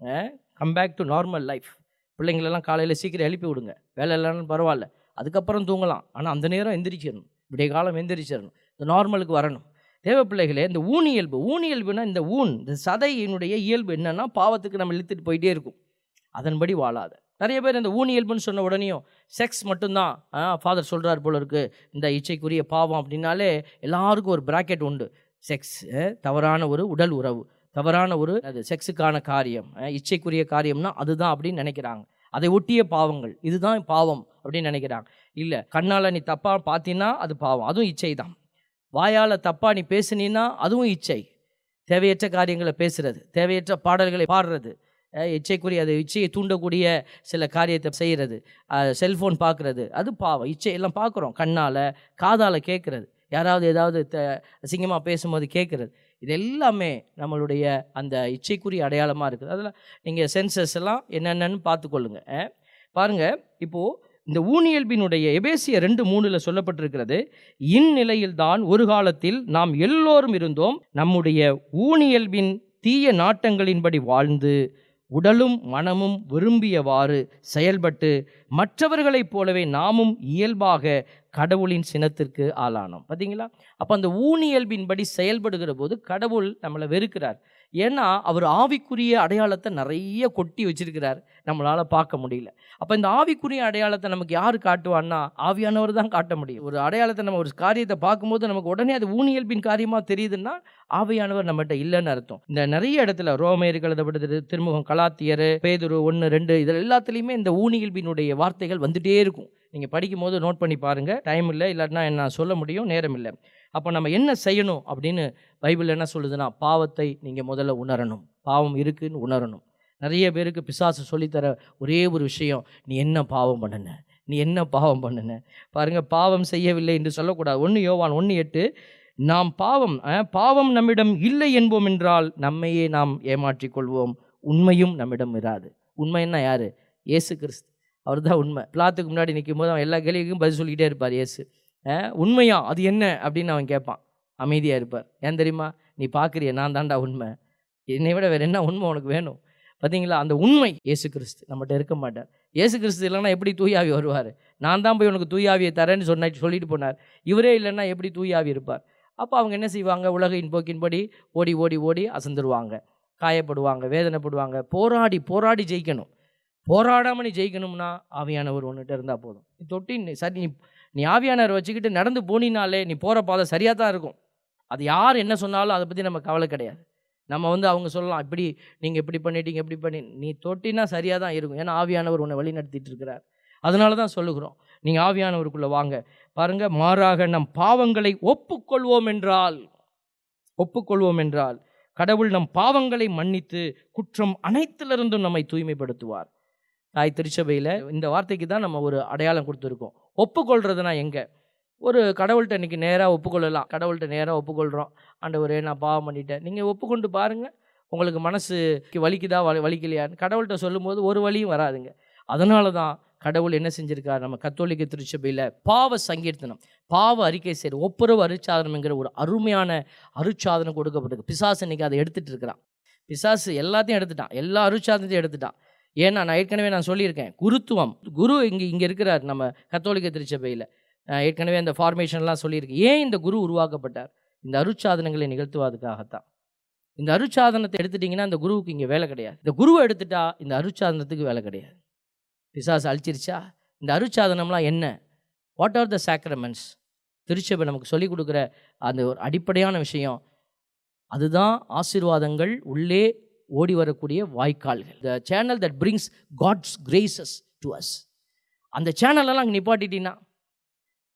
S2: come back to normal life பிள்ளைங்களெல்லாம் காலையில் சீக்கிரம் எழுப்பி விடுங்க வேலை இல்லைனாலும் பரவாயில்ல அதுக்கப்புறம் தூங்கலாம் ஆனால் அந்த நேரம் எந்திரிச்சிடணும் விடிய காலம் எந்திரிச்சிடணும் இந்த நார்மலுக்கு வரணும் தேவ பிள்ளைகளே இந்த ஊன் இயல்பு ஊன் இயல்புனா இந்த ஊன் இந்த சதையினுடைய இயல்பு என்னன்னா பாவத்துக்கு நம்ம இழுத்துட்டு போயிட்டே இருக்கும் அதன்படி வாழாத நிறைய பேர் இந்த ஊன் இயல்புன்னு சொன்ன உடனேயும் செக்ஸ் மட்டும்தான் ஃபாதர் சொல்கிறார் போல இருக்கு இந்த இச்சைக்குரிய பாவம் அப்படின்னாலே எல்லாருக்கும் ஒரு பிராக்கெட் உண்டு செக்ஸ் தவறான ஒரு உடல் உறவு தவறான ஒரு அது செக்ஸுக்கான காரியம் அஹ், இச்சைக்குரிய காரியம்னா அதுதான் அப்படின்னு நினைக்கிறாங்க அதை ஒட்டிய பாவங்கள் இதுதான் பாவம் அப்படின்னு நினைக்கிறாங்க இல்லை கண்ணால் நீ தப்பாக பார்த்தீன்னா அது பாவம் அதுவும் இச்சை தான் வாயால் தப்பாக நீ பேசுனீன்னா அதுவும் இச்சை தேவையற்ற காரியங்களை பேசுறது தேவையற்ற பாடல்களை பாடுறது அஹ், இச்சைக்குரிய அது இச்சையை தூண்டக்கூடிய சில காரியத்தை செய்கிறது செல்ஃபோன் பார்க்குறது அது பாவம் இச்சை எல்லாம் பார்க்குறோம் கண்ணால் காதால் கேட்குறது யாராவது ஏதாவது த அசிங்கமாக பேசும்போது கேட்குறது இது எல்லாமே நம்மளுடைய அந்த இச்சைக்குரிய அடையாளமாக இருக்குது அதில் நீங்கள் சென்சஸ் எல்லாம் என்னென்னு பார்த்துக்கொள்ளுங்க அஹ். பாருங்க இப்போது இந்த ஊனியல்பினுடைய எபேசிய ரெண்டு மூணுல சொல்லப்பட்டிருக்கிறது இந்நிலையில்தான் ஒரு காலத்தில் நாம் எல்லோரும் இருந்தோம் நம்முடைய ஊனியல்பின் தீய நாட்டங்களின்படி வாழ்ந்து உடலும் மனமும் விரும்பியவாறு செயல்பட்டு மற்றவர்களைப் போலவே நாமும் இயல்பாக கடவுளின் சினத்திற்கு ஆளானோம் பார்த்தீங்களா அப்போ அந்த ஊனியல்பின்படி செயல்படுகிற போது கடவுள் நம்மளை வெறுக்கிறார் ஏன்னா அவர் ஆவிக்குரிய அடையாளத்தை நிறைய கொட்டி வச்சிருக்கிறார் நம்மளால் பார்க்க முடியல அப்போ இந்த ஆவிக்குரிய அடையாளத்தை நமக்கு யார் காட்டுவான்னா ஆவியானவர் தான் காட்ட முடியும் ஒரு அடையாளத்தை நம்ம ஒரு காரியத்தை பார்க்கும்போது நமக்கு உடனே அது ஊனியல்பின் காரியமாக தெரியுதுன்னா ஆவியானவர் நம்மகிட்ட இல்லைன்னு அர்த்தம் இந்த நிறைய இடத்துல ரோமேயர்கள் எழுதப்படுது திருமுகம் கலாத்தியர் பேதுரு ஒன்று ரெண்டு இதில் எல்லாத்துலேயுமே இந்த ஊனியல்பினுடைய வார்த்தைகள் வந்துட்டே இருக்கும் நீங்கள் படிக்கும் போது நோட் பண்ணி பாருங்கள் டைம் இல்லை இல்லாட்டினா என்ன சொல்ல முடியும் நேரம் இல்லை அப்போ நம்ம என்ன செய்யணும் அப்படின்னு பைபிள் என்ன சொல்லுதுன்னா பாவத்தை நீங்கள் முதல்ல உணரணும் பாவம் இருக்குன்னு உணரணும் நிறைய பேருக்கு பிசாசு சொல்லித்தர ஒரே ஒரு விஷயம் நீ என்ன பாவம் பண்ணுன நீ என்ன பாவம் பண்ணுன பாருங்க பாவம் செய்யவில்லை என்று சொல்லக்கூடாது ஒன்று யோவான் ஒன்று எட்டு நாம் பாவம் அஹ், பாவம் நம்மிடம் இல்லை என்போம் என்றால் நம்மையே நாம் ஏமாற்றிக் கொள்வோம் உண்மையும் நம்மிடம் இராது உண்மைன்னா யாரு இயேசு கிறிஸ்து அவர் தான் உண்மை பிளாத்துக்கு முன்னாடி நிற்கும் போது அவன் எல்லா கேள்விக்கும் பதில் சொல்லிக்கிட்டே இருப்பார் இயேசு அஹ், உண்மையா அது என்ன அப்படின்னு அவன் கேட்பான் அமைதியாக இருப்பார் ஏன் தெரியுமா நீ பார்க்குறிய நான் தாண்டா உண்மை என்னை விட வேறு என்ன உண்மை உனக்கு வேணும் பார்த்தீங்களா அந்த உண்மை இயேசு கிறிஸ்து நம்மகிட்ட இருக்க மாட்டார் இயேசு கிறிஸ்து இல்லைன்னா எப்படி தூயாவி வருவார் நான் தான் போய் உனக்கு தூயாவியை தரேன்னு சொன்ன சொல்லிட்டு போனார் இவரே இல்லைன்னா எப்படி தூயாவி இருப்பார் அப்போ அவங்க என்ன செய்வாங்க உலகின் போக்கின்படி ஓடி ஓடி ஓடி அசந்துருவாங்க காயப்படுவாங்க வேதனைப்படுவாங்க போராடி போராடி ஜெயிக்கணும் போராடாமல் நீ ஜெயிக்கணும்னா ஆவியானவர் ஒன்றுகிட்ட இருந்தால் போதும் நீ தொட்டி நீ சரி நீ நீ ஆவியானவர் வச்சுக்கிட்டு நடந்து போனினாலே நீ போகிற பாதை சரியாக தான் இருக்கும் அது யார் என்ன சொன்னாலும் அதை பற்றி நம்ம கவலை கிடையாது நம்ம வந்து அவங்க சொல்லலாம் இப்படி நீங்கள் இப்படி பண்ணிட்டீங்க இப்படி பண்ணி நீ தொட்டினா சரியாக தான் இருக்கும் ஏன்னா ஆவியானவர் உன்னை வழி நடத்திட்டு இருக்கிறார் அதனால தான் சொல்லுகிறோம் நீங்கள் ஆவியானவருக்குள்ளே வாங்க பாருங்க மாறாக நம் பாவங்களை ஒப்புக்கொள்வோம் என்றால் ஒப்புக்கொள்வோம் என்றால் கடவுள் நம் பாவங்களை மன்னித்து குற்றம் அனைத்திலிருந்தும் நம்மை தூய்மைப்படுத்துவார் தாய் திருச்சபையில் இந்த வார்த்தைக்கு தான் நம்ம ஒரு அடையாளம் கொடுத்துருக்கோம் ஒப்புக்கொள்றதுனா எங்கே ஒரு கடவுள்கிட்ட இன்னைக்கு நேராக ஒப்புக்கொள்ளலாம் கடவுள்கிட்ட நேராக ஒப்புக்கொள்கிறோம் ஆண்டவரே நான் பாவம் பண்ணிட்டேன் நீங்கள் ஒப்புக்கொண்டு பாருங்கள் உங்களுக்கு மனசுக்கு வலிக்குதா வலி வலிக்கலையான்னு கடவுள்கிட்ட சொல்லும்போது ஒரு வலியும் வராதுங்க அதனால தான் கடவுள் என்ன செஞ்சிருக்கார் நம்ம கத்தோலிக்க திருச்சபையில் பாவ சங்கீர்த்தனம் பாவ அறிக்கை செய்கிற ஒப்புரவு அருட்சாதனம்ங்கிற ஒரு அருமையான அருட்சாதனம் கொடுக்கப்பட்டிருக்கு பிசாசு இன்னைக்கு அதை எடுத்துட்டு இருக்கிறான் பிசாசு எல்லாத்தையும் எடுத்துட்டான் எல்லா அருட்சாதனத்தையும் எடுத்துட்டான் ஏன்னா நான் ஏற்கனவே நான் சொல்லியிருக்கேன் குருத்துவம் குரு இங்கே இங்கே இருக்கிறார் நம்ம கத்தோலிக்க திருச்சபையில் நான் ஏற்கனவே அந்த ஃபார்மேஷன்லாம் சொல்லியிருக்கேன் ஏன் இந்த குரு உருவாக்கப்பட்டார் இந்த அருட்சாதனங்களை நிகழ்த்துவதற்காகத்தான் இந்த அருட்சாதனத்தை எடுத்துட்டிங்கன்னா இந்த குருவுக்கு இங்கே வேலை கிடையாது இந்த குருவை எடுத்துட்டா இந்த அருட்சாதனத்துக்கு வேலை கிடையாது பிசாசு அழிச்சிருச்சா இந்த அருட்சாதனம்லாம் என்ன வாட் ஆர் த சாக்ரமெண்ட்ஸ் திருச்சபை நமக்கு சொல்லிக் கொடுக்குற அந்த ஒரு அடிப்படையான விஷயம் அதுதான் ஆசீர்வாதங்கள் உள்ளே ஓடி வரக்கூடிய வாய்க்கால்கள் the channel that brings God's graces to us அந்த சேனலெல்லாம் அங்கே நிப்பாட்டிட்டீங்கன்னா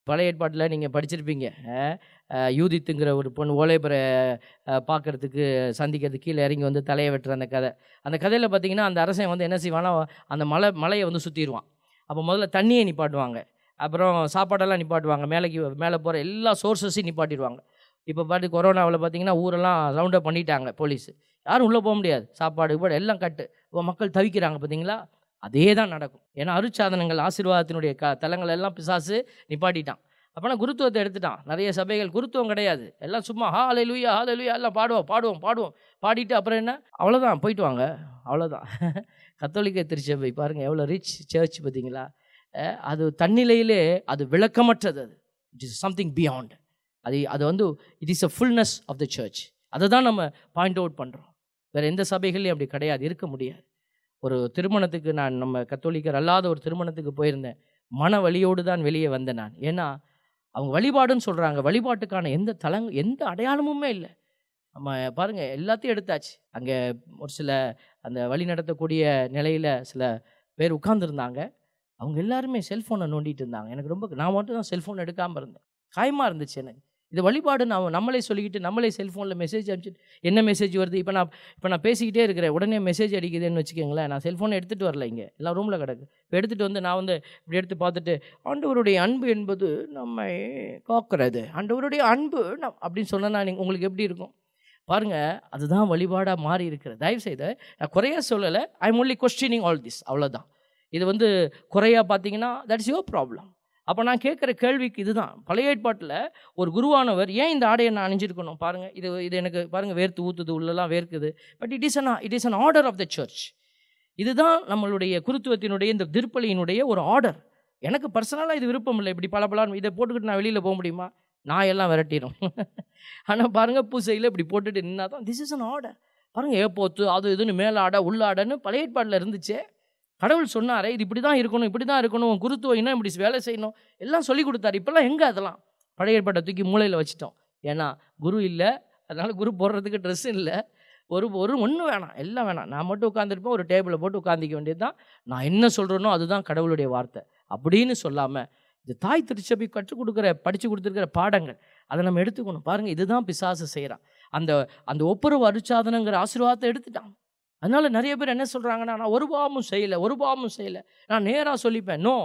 S2: பழைய ஏற்பாட்டில் நீங்கள் படிச்சிருப்பீங்க அஹ், அஹ், யூதித்துங்கிற ஒரு பொண்ணு ஓலைபுரை பார்க்கறதுக்கு சந்திக்கிறதுக்கு கீழே இறங்கி வந்து தலையை வெட்டுற அந்த கதை அந்த கதையில் பார்த்தீங்கன்னா அந்த அரசன் வந்து என்ன செய்வானா அந்த மலை மலையை வந்து சுற்றிடுவான் அப்போ முதல்ல தண்ணியை நிப்பாட்டுவாங்க அப்புறம் சாப்பாடெல்லாம் நிப்பாட்டுவாங்க மேலேக்கு மேலே போகிற எல்லா சோர்ஸஸையும் நிப்பாட்டிடுவாங்க இப்போ பாட்டு கொரோனாவில் பார்த்தீங்கன்னா ஊரெல்லாம் ரவுண்ட் அப் பண்ணிட்டாங்க போலீஸ் யாரும் உள்ளே போக முடியாது சாப்பாடு கூட எல்லாம் கட்டு இப்போ மக்கள் தவிக்கிறாங்க பார்த்தீங்களா அதே தான் நடக்கும் ஏன்னா அருட்சாதனங்கள் ஆசீர்வாதத்தினுடைய க தலங்கள் எல்லாம் பிசாசு நிப்பாட்டிட்டான் அப்போனா குருத்துவத்தை எடுத்துட்டான் நிறைய சபைகள் குருத்துவம் கிடையாது எல்லாம் சும்மா ஹா அலையிலுயா ஹா அலையிலுயா எல்லாம் பாடுவோம் பாடுவோம் பாடுவோம் பாடிட்டு அப்புறம் என்ன அவ்வளோதான் போயிட்டு வாங்க அவ்வளோதான் கத்தோலிக்க திருச்சபை பாருங்கள் எவ்வளோ ரிச் சர்ச் பார்த்தீங்களா அஹ் அது தன்னிலையிலே அது விளக்கமற்றது அது இட் இஸ் சம்திங் பியாண்ட் அது அது வந்து it is a fullness of the church அதை தான் நம்ம பாயிண்ட் அவுட் பண்ணுறோம் வேறு எந்த சபைகள்லையும் அப்படி கிடையாது இருக்க முடியாது ஒரு திருமணத்துக்கு நான் நம்ம கத்தோலிக்கர் அல்லாத ஒரு திருமணத்துக்கு போயிருந்தேன் மன வலியோடு தான் வெளியே வந்தேன் நான் ஏன்னா அவங்க வழிபாடுன்னு சொல்கிறாங்க வழிபாட்டுக்கான எந்த தலங் எந்த அடையாளமுமே இல்லை நம்ம பாருங்கள் எல்லாத்தையும் எடுத்தாச்சு அங்கே ஒரு சில அந்த வழி நடத்தக்கூடிய நிலையில் சில பேர் உட்கார்ந்துருந்தாங்க அவங்க எல்லாருமே செல்ஃபோனை நோண்டிட்டு இருந்தாங்க எனக்கு ரொம்ப நான் மட்டும் தான் செல்ஃபோன் எடுக்காமல் இருந்தேன் காயமாக இருந்துச்சு எனக்கு இது வழிபாடு நான் நம்மளே சொல்லிக்கிட்டு நம்மளே செல்ஃபோனில் மெசேஜ் அனுப்பிச்சிட்டு என்ன மெசேஜ் வருது இப்போ நான் இப்போ நான் பேசிக்கிட்டே இருக்கிறேன் உடனே மெசேஜ் அடிக்குதுன்னு வச்சுக்கோங்களேன் நான் செல்ஃபோனை எடுத்துகிட்டு வரல இங்கே எல்லாம் ரூமில் கிடக்கு இப்போ எடுத்துகிட்டு வந்து நான் வந்து இப்படி எடுத்து பார்த்துட்டு ஆண்டவருடைய அன்பு என்பது நம்மை காக்கிறது ஆண்டவருடைய அன்பு நம் அப்படின்னு சொன்னால் நான் உங்களுக்கு எப்படி இருக்கும் பாருங்க அதுதான் வழிபாடாக மாறி இருக்கிறது தயவு செய்து நான் குறையா சொல்லலை I am only questioning all this அவ்வளோதான் இது வந்து குறையா பார்த்தீங்கன்னா தட் இஸ் யோர் ப்ராப்ளம் அப்போ நான் கேட்குற கேள்விக்கு இதுதான் பழைய ஏற்பாட்டில் ஒரு குருவானவர் ஏன் இந்த ஆடையை நான் அணிஞ்சிருக்கணும் பாருங்கள் இது இது எனக்கு பாருங்கள் வேர்த்து ஊற்றுது உள்ளெல்லாம் வேர்க்குது but it is an it is an order of the church இதுதான் நம்மளுடைய குருத்துவத்தினுடைய இந்த திருப்பலியினுடைய ஒரு ஆர்டர் எனக்கு பர்சனலாக இது விருப்பம் இல்லை இப்படி பல பல இதை போட்டுக்கிட்டு நான் வெளியில் போக முடியுமா நான் எல்லாம் விரட்டிடும் ஆனால் பாருங்கள் பூசையில் இப்படி போட்டுட்டு நின்னா தான் திஸ் இஸ் அன் ஆர்டர் பாருங்கள் ஏப்போத்து அது இதுன்னு மேலாட உள்ளாடன்னு பழைய ஏற்பாட்டில் இருந்துச்சே கடவுள் சொன்னாரே இது இப்படி தான் இருக்கணும் இப்படி தான் இருக்கணும் உன் குருத்துவம் என்ன இப்படி வேலை செய்யணும் எல்லாம் சொல்லி கொடுத்தாரு இப்போல்லாம் எங்கே அதெல்லாம் பழைய ஏற்பாட்டை தூக்கி மூளையில் வச்சிட்டோம் ஏன்னா குரு இல்லை அதனால் குரு போடுறதுக்கு ட்ரெஸ் இல்லை ஒரு ஒரு ஒன்றும் வேணாம் எல்லாம் வேணாம் நான் மட்டும் உட்காந்துருப்பேன் ஒரு டேபிளை போட்டு உட்காந்திக்க வேண்டியது தான் நான் என்ன சொல்கிறேனோ அதுதான் கடவுளுடைய வார்த்தை அப்படின்னு சொல்லாமல் இது தாய் திருச்சபை கற்றுக் கொடுக்குற படித்து கொடுத்துருக்கிற பாடங்கள் அதை நம்ம எடுத்துக்கணும் பாருங்கள் இதுதான் பிசாசு செய்கிறான் அந்த அந்த ஒப்புரவு அருட்சாதனங்கிற ஆசீர்வாதத்தை எடுத்துட்டான் அதனால நிறைய பேர் என்ன சொல்கிறாங்கன்னா நான் ஒரு பாவமும் செய்யலை ஒரு பாவமும் செய்யலை நான் நேராக சொல்லிப்பேன் நோ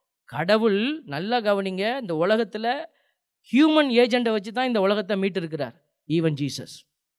S2: கடவுள் நல்லா கவனிங்க இந்த உலகத்தில் ஹியூமன் ஏஜெண்டை வச்சு தான் இந்த உலகத்தை மீட்டிருக்கிறார் ஈவன் ஜீசஸ்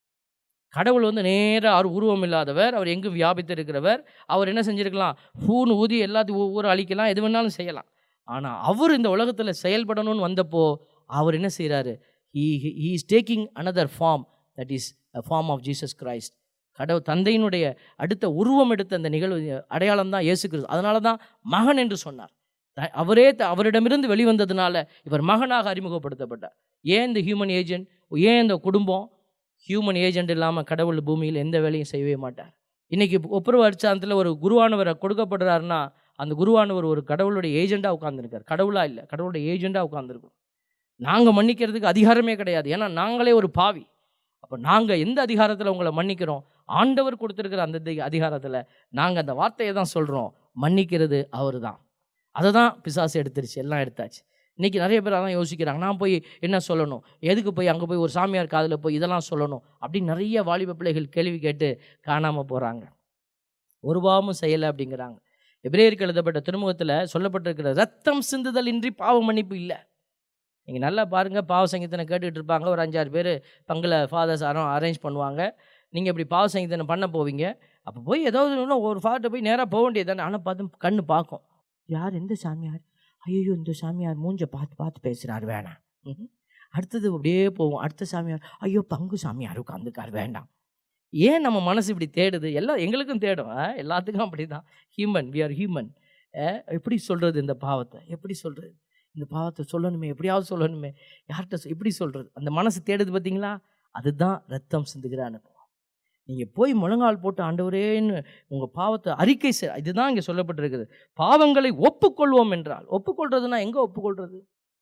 S2: கடவுள் வந்து நேராக அவர் உருவம் இல்லாதவர் அவர் எங்கும் வியாபித்து இருக்கிறவர் அவர் என்ன செஞ்சிருக்கலாம் பூன்னு ஊதி எல்லாத்தையும் ஊரை அழிக்கலாம் எது வேணாலும் செய்யலாம் ஆனால் அவர் இந்த உலகத்தில் செயல்படணும்னு வந்தப்போ அவர் என்ன செய்கிறாரு he he is taking another form that is a form of Jesus Christ கடவுள் தந்தையினுடைய அடுத்த உருவம் எடுத்த அந்த நிகழ்வு அடையாளம் தான் இயேசு கிறிஸ்து அதனால தான் மகன் என்று சொன்னார் த- அவரே த- அவரிடமிருந்து வெளிவந்ததுனால இவர் மகனாக அறிமுகப்படுத்தப்பட்டார் ஏன் இந்த ஹியூமன் ஏஜென்ட் ஏன் இந்த குடும்பம் ஹியூமன் ஏஜென்ட் இல்லாமல் கடவுள் பூமியில் எந்த வேலையும் செய்யவே மாட்டார் இன்னைக்கு ஒப்புரவு அடிச்சாந்தத்தில் ஒரு குருவானவரை கொடுக்கப்படுறாருன்னா அந்த குருவானவர் ஒரு கடவுளுடைய ஏஜெண்டாக உட்காந்துருக்கார் கடவுளா இல்லை கடவுளுடைய ஏஜெண்டாக உட்காந்துருக்கோம் நாங்கள் மன்னிக்கிறதுக்கு அதிகாரமே கிடையாது ஏன்னா நாங்களே ஒரு பாவி அப்போ நாங்கள் எந்த அதிகாரத்தில் உங்களை மன்னிக்கிறோம் ஆண்டவர் கொடுத்துருக்கிற அந்த தி- அதிகாரத்தில் நாங்கள் அந்த வார்த்தையை தான் சொல்கிறோம் மன்னிக்கிறது அவர் தான் அதை தான் பிசாசு எடுத்துருச்சு எல்லாம் எடுத்தாச்சு இன்றைக்கி நிறைய பேர் அதான் யோசிக்கிறாங்க நான் போய் என்ன சொல்லணும் எதுக்கு போய் அங்கே போய் ஒரு சாமியார் காதில் போய் இதெல்லாம் சொல்லணும் அப்படின்னு நிறைய வாலிப பிள்ளைகள் கேள்வி கேட்டு காணாமல் போகிறாங்க ஒரு பாவமும் செய்யலை அப்படிங்கிறாங்க எபிரேயருக்கு எழுதப்பட்ட திருமுகத்தில் சொல்லப்பட்டிருக்கிற ரத்தம் சிந்துதல் இன்றி பாவ மன்னிப்பு இல்லை நீங்கள் நல்லா பாருங்கள் பாவ சங்கீதனை கேட்டுட்டு இருப்பாங்க ஒரு அஞ்சாறு பேர் பங்கில் ஃபாதர்ஸ் யாரும் அரேஞ்ச் பண்ணுவாங்க நீங்கள் இப்படி பாவ சங்கீதனை பண்ண போவீங்க அப்போ போய் ஏதாவது ஒன்று ஒரு ஃபாதர்கிட்ட போய் நேராக போக வேண்டியது தானே ஆனால் பார்த்து கண்ணு பார்க்கும் யார் எந்த சாமியார் ஐயோ இந்த சாமியார் மூஞ்ச பார்த்து பார்த்து பேசுகிறார் வேணாம் ம்ஹும். அடுத்தது அப்படியே போவோம் அடுத்த சாமியார் ஐயோ பங்கு சாமியார் உட்காந்துக்கார் வேண்டாம் ஏன் நம்ம மனசு இப்படி தேடுது எல்லாம் எங்களுக்கும் தேடும் ஆ? எல்லாத்துக்கும் அப்படி தான் ஹியூமன் வி ஆர் ஹியூமன் எப்படி சொல்கிறது இந்த பாவத்தை எப்படி சொல்கிறது இந்த பாவத்தை சொல்லணுமே எப்படியாவது சொல்லணுமே யார்கிட்ட சொ- எப்படி சொல்கிறது அந்த மனசு தேடுது பார்த்தீங்களா அதுதான் ரத்தம் சிந்துகிற அனுபவம் நீங்கள் போய் முழங்கால் போட்டு ஆண்டவரேன்னு உங்கள் பாவத்தை அறிக்கை செய் இதுதான் இங்கே சொல்லப்பட்டிருக்குது பாவங்களை ஒப்புக்கொள்வோம் என்றால் ஒப்புக்கொள்றதுனா எங்கே ஒப்புக்கொள்றது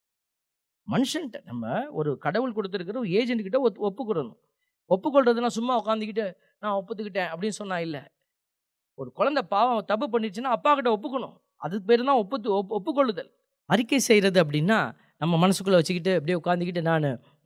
S2: மனுஷன்ட்ட நம்ம ஒரு கடவுள் கொடுத்துருக்கிற ஒரு ஏஜென்ட் கிட்ட ஒத்து ஒப்புக்கிறணும் ஒப்புக்கொள்றதுனா சும்மா உட்காந்துக்கிட்டு நான் ஒப்புத்துக்கிட்டேன் அப்படின்னு சொன்னா இல்லை ஒரு குழந்தை பாவம் தப்பு பண்ணிடுச்சுன்னா அப்பா கிட்ட ஒப்புக்கணும் அதுக்கு பேர் தான் ஒப்புத்து ஒப்பு ஒப்புக்கொள்ளுதல் அறிக்கை செய்கிறது அப்படின்னா நம்ம மனசுக்குள்ளே வச்சுக்கிட்டு அப்படியே உட்காந்துக்கிட்டு நான்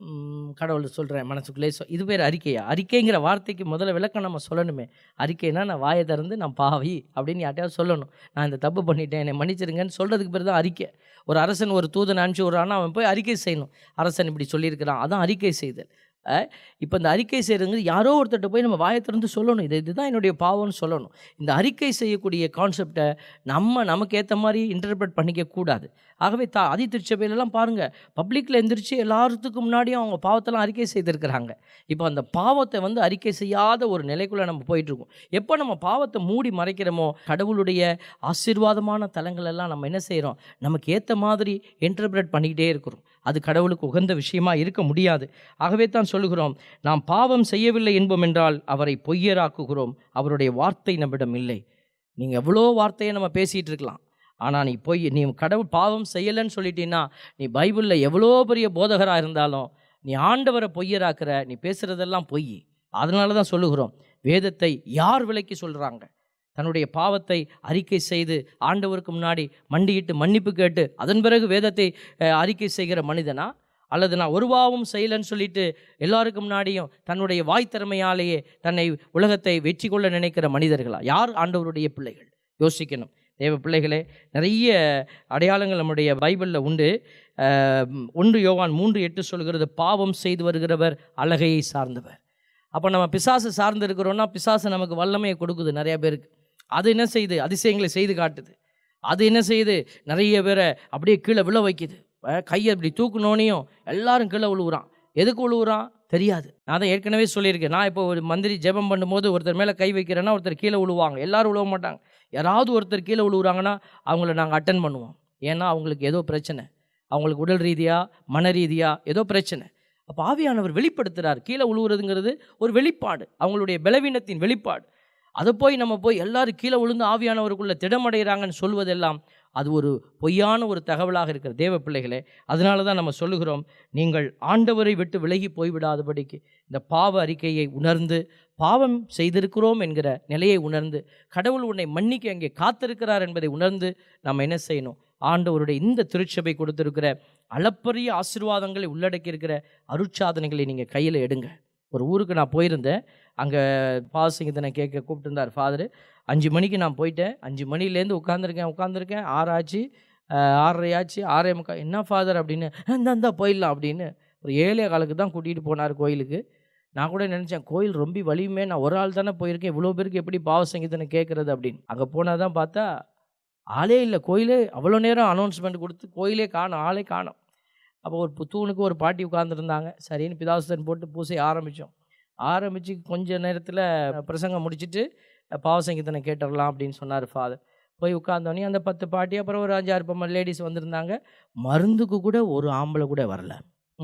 S2: கடவுள் சொல்கிறேன் மனசுக்குள்ளே சொ இது பேர் அறிக்கையா அறிக்கைங்கிற வார்த்தைக்கு முதல்ல விளக்கம் நம்ம சொல்லணுமே அறிக்கைனா நான் வாயை திறந்து நான் பாவி அப்படின்னு யார்ட்டையாவது சொல்லணும் நான் இந்த தப்பு பண்ணிட்டேன் என்னை மன்னிச்சிருங்கன்னு சொல்கிறதுக்கு பேர் தான் அறிக்கை ஒரு அரசன் ஒரு தூதன் அனுப்பிச்சு விட்றான்னா அவன் போய் அறிக்கை செய்யணும் அரசன் இப்படி சொல்லியிருக்கிறான் அதான் அறிக்கை செய்தல் இப்போ இந்த அறிக்கை செய்கிறதுங்கிறது யாரோ ஒருத்தர்கிட்ட போய் நம்ம வாயை திறந்து சொல்லணும் இது இதுதான் என்னுடைய பாவம்னு சொல்லணும் இந்த அறிக்கை செய்யக்கூடிய கான்செப்டை நம்ம நமக்கு ஏற்ற மாதிரி இன்டர்பிரட் பண்ணிக்க கூடாது ஆகவே தா அதி திருச்சபையிலலாம் பாருங்கள் பப்ளிக்கில் எந்திரிச்சு எல்லாத்துக்கு முன்னாடியும் அவங்க பாவத்தெல்லாம் அறிக்கை செய்திருக்கிறாங்க இப்போ அந்த பாவத்தை வந்து அறிக்கை செய்யாத ஒரு நிலைக்குள்ளே நம்ம போயிட்டுருக்கோம் எப்போ நம்ம பாவத்தை மூடி மறைக்கிறோமோ கடவுளுடைய ஆசீர்வாதமான தலங்கள் எல்லாம் நம்ம என்ன செய்கிறோம் நமக்கு ஏற்ற மாதிரி இன்டர்பிரட் பண்ணிக்கிட்டே இருக்கிறோம் அது கடவுளுக்கு உகந்த விஷயமா இருக்க முடியாது ஆகவே தான் சொல்லுகிறோம் நாம் பாவம் செய்யவில்லை என்போம் என்றால் அவரை பொய்யராக்குகிறோம் அவருடைய வார்த்தை நம்மிடம் இல்லை நீங்கள் எவ்வளோ வார்த்தையை நம்ம பேசிகிட்டு இருக்கலாம் ஆனால் நீ பொய் நீ கடவுள் பாவம் செய்யலைன்னு சொல்லிட்டீன்னா நீ பைபிளில் எவ்வளோ பெரிய போதகராக இருந்தாலும் நீ ஆண்டவரை பொய்யராக்குற நீ பேசுகிறதெல்லாம் பொய் அதனால தான் சொல்லுகிறோம் வேதத்தை யார் விலைக்கு சொல்கிறாங்க தன்னுடைய பாவத்தை அறிக்கை செய்து ஆண்டவருக்கு முன்னாடி மண்டியிட்டு மன்னிப்பு கேட்டு அதன் பிறகு வேதத்தை அஹ், அறிக்கை செய்கிற மனிதனா அல்லது நான் ஒரு பாவம் செய்யலைன்னு சொல்லிட்டு எல்லாருக்கும் முன்னாடியும் தன்னுடைய வாய் திறமையாலேயே தன்னை உலகத்தை வெற்றி கொள்ள நினைக்கிற மனிதர்களா யார் ஆண்டவருடைய பிள்ளைகள் யோசிக்கணும் தேவ பிள்ளைகளே நிறைய அடையாளங்கள் நம்முடைய பைபிளில் உண்டு அஹ், ஒன்று யோவான் மூன்று எட்டு சொல்கிறது பாவம் செய்து வருகிறவர் அழகையை சார்ந்தவர் அப்போ நம்ம பிசாசு சார்ந்து இருக்கிறோன்னா பிசாசு நமக்கு வல்லமையை கொடுக்குது நிறைய பேருக்கு அது என்ன செய்யுது அதிசயங்களை செய்து காட்டுது அது என்ன செய்யுது நிறைய பேரை அப்படியே கீழே விழ வைக்குது அஹ் கையை இப்படி தூக்குனோனையும் எல்லாரும் கீழே விழுவுறான் எதுக்கு விழுவுறான் தெரியாது நான் தான் ஏற்கனவே சொல்லியிருக்கேன் நான் இப்போ ஒரு மந்திரி ஜெபம் பண்ணும்போது ஒருத்தர் மேலே கை வைக்கிறேன்னா ஒருத்தர் கீழே விழுவாங்க எல்லாரும் விழுவ மாட்டாங்க யாராவது ஒருத்தர் கீழே விழுவுறாங்கன்னா அவங்கள நாங்கள் அட்டன் பண்ணுவோம் ஏன்னா அவங்களுக்கு ஏதோ பிரச்சனை அவங்களுக்கு உடல் ரீதியாக மன ரீதியாக ஏதோ பிரச்சனை அப்போ ஆவியானவர் வெளிப்படுத்துகிறார் கீழே விழுவுறதுங்கிறது ஒரு வெளிப்பாடு அவங்களுடைய பலவீனத்தின் வெளிப்பாடு அதை போய் நம்ம போய் எல்லாரும் கீழே விழுந்து ஆவியானவருக்குள்ள திடமடைகிறாங்கன்னு சொல்வதெல்லாம் அது ஒரு பொய்யான ஒரு தகவலாக இருக்கிற தேவ பிள்ளைகளே அதனால தான் நம்ம சொல்லுகிறோம் நீங்கள் ஆண்டவரை விட்டு விலகி போய்விடாதபடிக்கு இந்த பாவ அறிக்கையை உணர்ந்து பாவம் செய்திருக்கிறோம் என்கிற நிலையை உணர்ந்து கடவுள் உன்னை மன்னிக்க அங்கே காத்திருக்கிறார் என்பதை உணர்ந்து நம்ம என்ன செய்யணும் ஆண்டவருடைய இந்த திருச்சபை கொடுத்திருக்கிற அளப்பரிய ஆசீர்வாதங்களை உள்ளடக்கி இருக்கிற அருட்சாதனைகளை நீங்கள் கையில் எடுங்க ஒரு ஊருக்கு நான் போயிருந்தேன் அங்கே பாவசிங்கத்தை கேட்க கூப்பிட்டுருந்தார் ஃபாதர் அஞ்சு மணிக்கு நான் போயிட்டேன் அஞ்சு மணிலேருந்து உட்காந்துருக்கேன் உட்காந்துருக்கேன் ஆறாச்சு அஹ், ஆறரை ஆச்சு ஆறே முக்கா என்ன ஃபாதர் அப்படின்னு இந்த இந்தா போயிடலாம் அப்படின்னு ஒரு ஏழே காலுக்கு தான் கூட்டிகிட்டு போனார் கோயிலுக்கு நான் கூட நினச்சேன் கோயில் ரொம்ப வலியுமே நான் ஒரு ஆள் தானே போயிருக்கேன் இவ்வளோ பேருக்கு எப்படி பாவ சங்கீதனை கேட்குறது அப்படின்னு அங்கே போனால் தான் பார்த்தா ஆளே இல்லை கோயிலே அவ்வளோ நேரம் அனௌன்ஸ்மெண்ட் கொடுத்து கோயிலே காணும் ஆளே காணும் அப்போ ஒரு புத்தூனுக்கு ஒரு பாட்டி உட்காந்துருந்தாங்க சரின்னு பிதாசுதன் போட்டு பூசை ஆரம்பித்தோம் ஆரம்பித்து கொஞ்ச நேரத்தில் பிரசங்கம் முடிச்சிட்டு பாவசங்கீதனை கேட்டுடலாம் அப்படின்னு சொன்னார் ஃபாதர் போய் உட்காந்தோடனே அந்த பத்து பாட்டி அப்புறம் ஒரு அஞ்சாறு பம்ம லேடிஸ் வந்திருந்தாங்க மருந்துக்கு கூட ஒரு ஆம்பளை கூட வரல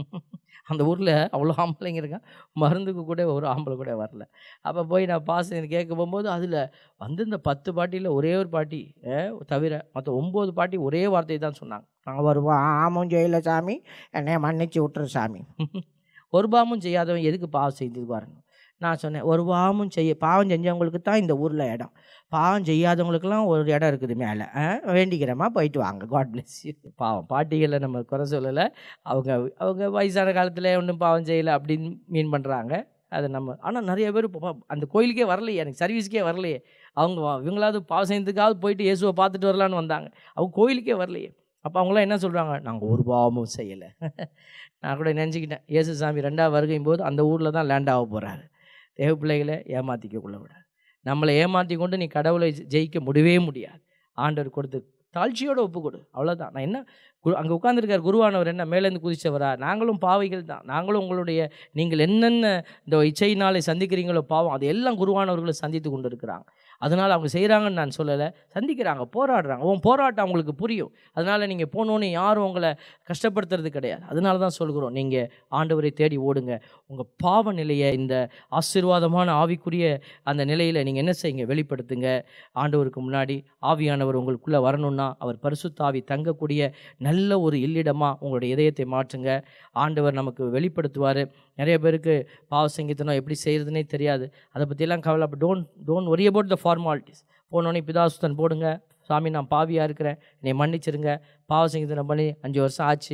S2: அந்த ஊரில் அவ்வளோ ஆம்பளைங்க இருக்கான் மருந்துக்கு கூட ஒரு ஆம்பளை கூட வரல அப்போ போய் நான் பாஸ் கேட்க போகும்போது அதில் வந்து இந்த பத்து பாட்டியில் ஒரே ஒரு பாட்டி அஹ், தவிர மற்ற ஒம்பது பாட்டி ஒரே வார்த்தையை தான் சொன்னாங்க
S3: நான் வருவோம் ஆமும் ஜெயில சாமி என்னை மன்னிச்சு விட்டுரு சாமி
S2: ஒரு பாவமும் செய்யாதவன் எதுக்கு பாவம் செய்து வரணும் நான் சொன்னேன் ஒரு பாவமும் செய்ய பாவம் செஞ்சவங்களுக்கு தான் இந்த ஊரில் இடம் பாவம் செய்யாதவங்களுக்கெல்லாம் ஒரு இடம் இருக்குது மேலே வேண்டிக்கிறமா போயிட்டு வாங்க காட் bless you பாவம் பாட்டிகளை நம்ம குறை சொல்லலை அவங்க அவங்க வயசான காலத்தில் ஒன்றும் பாவம் செய்யலை அப்படின்னு மீன் பண்ணுறாங்க அது நம்ம ஆனால் நிறைய பேர் இப்போ பா- அந்த கோயிலுக்கே வரலையே எனக்கு சர்வீஸ்க்கே வரலையே அவங்க வா- இவங்களாவது பாவம் செய்யறதுக்காவது போயிட்டு இயேசுவை பார்த்துட்டு வரலான்னு வந்தாங்க அவங்க கோயிலுக்கே வரலையே அப்போ அவங்களாம் என்ன சொல்கிறாங்க நாங்கள் ஒரு பாவமும் செய்யலை நான் கூட நினச்சிக்கிட்டேன் இயேசு சாமி ரெண்டாவது வருகையும் போது அந்த ஊரில் தான் லேண்ட் ஆக போகிறாரு தேவ பிள்ளைகளை ஏமாற்றிக்க கொள்ள விடாது நம்மளை ஏமாற்றி கொண்டு நீ கடவுளை ஜெயிக்க முடியவே முடியாது ஆண்டவர் கொடுத்து தாழ்ச்சியோட ஒப்பு கொடு அவ்வளோதான் நான் என்ன குரு அங்கே உட்காந்துருக்கார் குருவானவர் என்ன மேலேருந்து குதிச்சவரா நாங்களும் பாவிகள் தான் நாங்களும் உங்களுடைய நீங்கள் என்னென்ன இந்த இச்சையினாலே சந்திக்கிறீங்களோ பாவம் அது எல்லாம் குருவானவர்களை சந்தித்து கொண்டு இருக்கிறாங்க அதனால் அவங்க செய்கிறாங்கன்னு நான் சொல்லலை சந்திக்கிறாங்க போராடுறாங்க உன் போராட்டம் அவங்களுக்கு புரியும் அதனால் நீங்கள் போனோன்னு யாரும் உங்களை கஷ்டப்படுத்துறது கிடையாது அதனால தான் சொல்கிறோம் நீங்கள் ஆண்டவரை தேடி ஓடுங்க உங்கள் பாவ நிலையை இந்த ஆசீர்வாதமான ஆவிக்குரிய அந்த நிலையில் நீங்கள் என்ன செய்யுங்க வெளிப்படுத்துங்க ஆண்டவருக்கு முன்னாடி ஆவியானவர் உங்களுக்குள்ளே வரணும்னா அவர் பரிசுத்தாவி தங்கக்கூடிய நல்ல ஒரு இல்லிடமாக உங்களுடைய இதயத்தை மாற்றுங்க ஆண்டவர் நமக்கு வெளிப்படுத்துவார் நிறைய பேருக்கு பாவ சங்கீதனம் எப்படி செய்கிறதுனே தெரியாது அதை பற்றியெல்லாம் கவலை don't don't worry about the formalities போனோடனே பிதாசுத்தன் போடுங்க சாமி நான் பாவியாக இருக்கிறேன் என்னை மன்னிச்சிருங்க பாவ சங்கீதனம் பண்ணி அஞ்சு வருஷம் ஆச்சு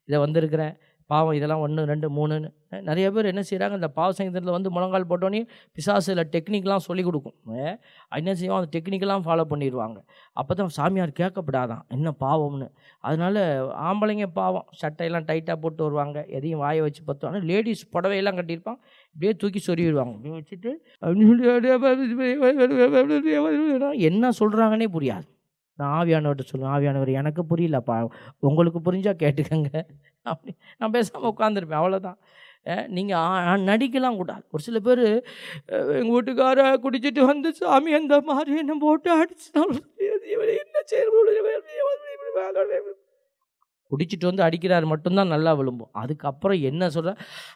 S2: இதை வந்திருக்கிறேன் பாவம் இதெல்லாம் ஒன்று ரெண்டு மூணுன்னு அஹ் நிறைய பேர் என்ன செய்கிறாங்க இந்த பாவ சங்கீதத்தில் வந்து முழங்கால் போட்டோன்னே பிசாசில் டெக்னிக்லாம் சொல்லி கொடுக்கும் அஹ் என்ன செய்வோம் அந்த டெக்னிக்கெல்லாம் ஃபாலோ பண்ணிடுவாங்க அப்போ தான் சாமியார் கேட்கப்படாதான் என்ன பாவம்னு அதனால ஆம்பளைங்க பாவம் சட்டையெல்லாம் டைட்டாக போட்டு வருவாங்க எதையும் வாயை வச்சு பத்துவாங்க லேடிஸ் புடவையெல்லாம் கட்டியிருப்பாங்க இப்படியே தூக்கி சொருவிடுவாங்க இப்படியே வச்சுட்டு என்ன சொல்கிறாங்கன்னே புரியாது நான் ஆவியானவர்கிட்ட சொல்லுவேன் ஆவியானவர் எனக்கு புரியலப்பா உங்களுக்கு புரிஞ்சா கேட்டுக்கங்க அப்படி நான் பேசாமல் உட்காந்துருப்பேன் அவ்வளோதான் நீங்கள் நடிக்கலாம் கூடாது ஒரு சில பேர் எங்கள் வீட்டுக்கார குடிச்சிட்டு வந்து சாமி அந்த மாதிரி என்ன போட்டு அடிச்சு என்ன செய்ய குடிச்சிட்டு வந்து அடிக்கிறாரு மட்டும்தான் நல்லா விழும்போம் அதுக்கப்புறம் என்ன சொல்ற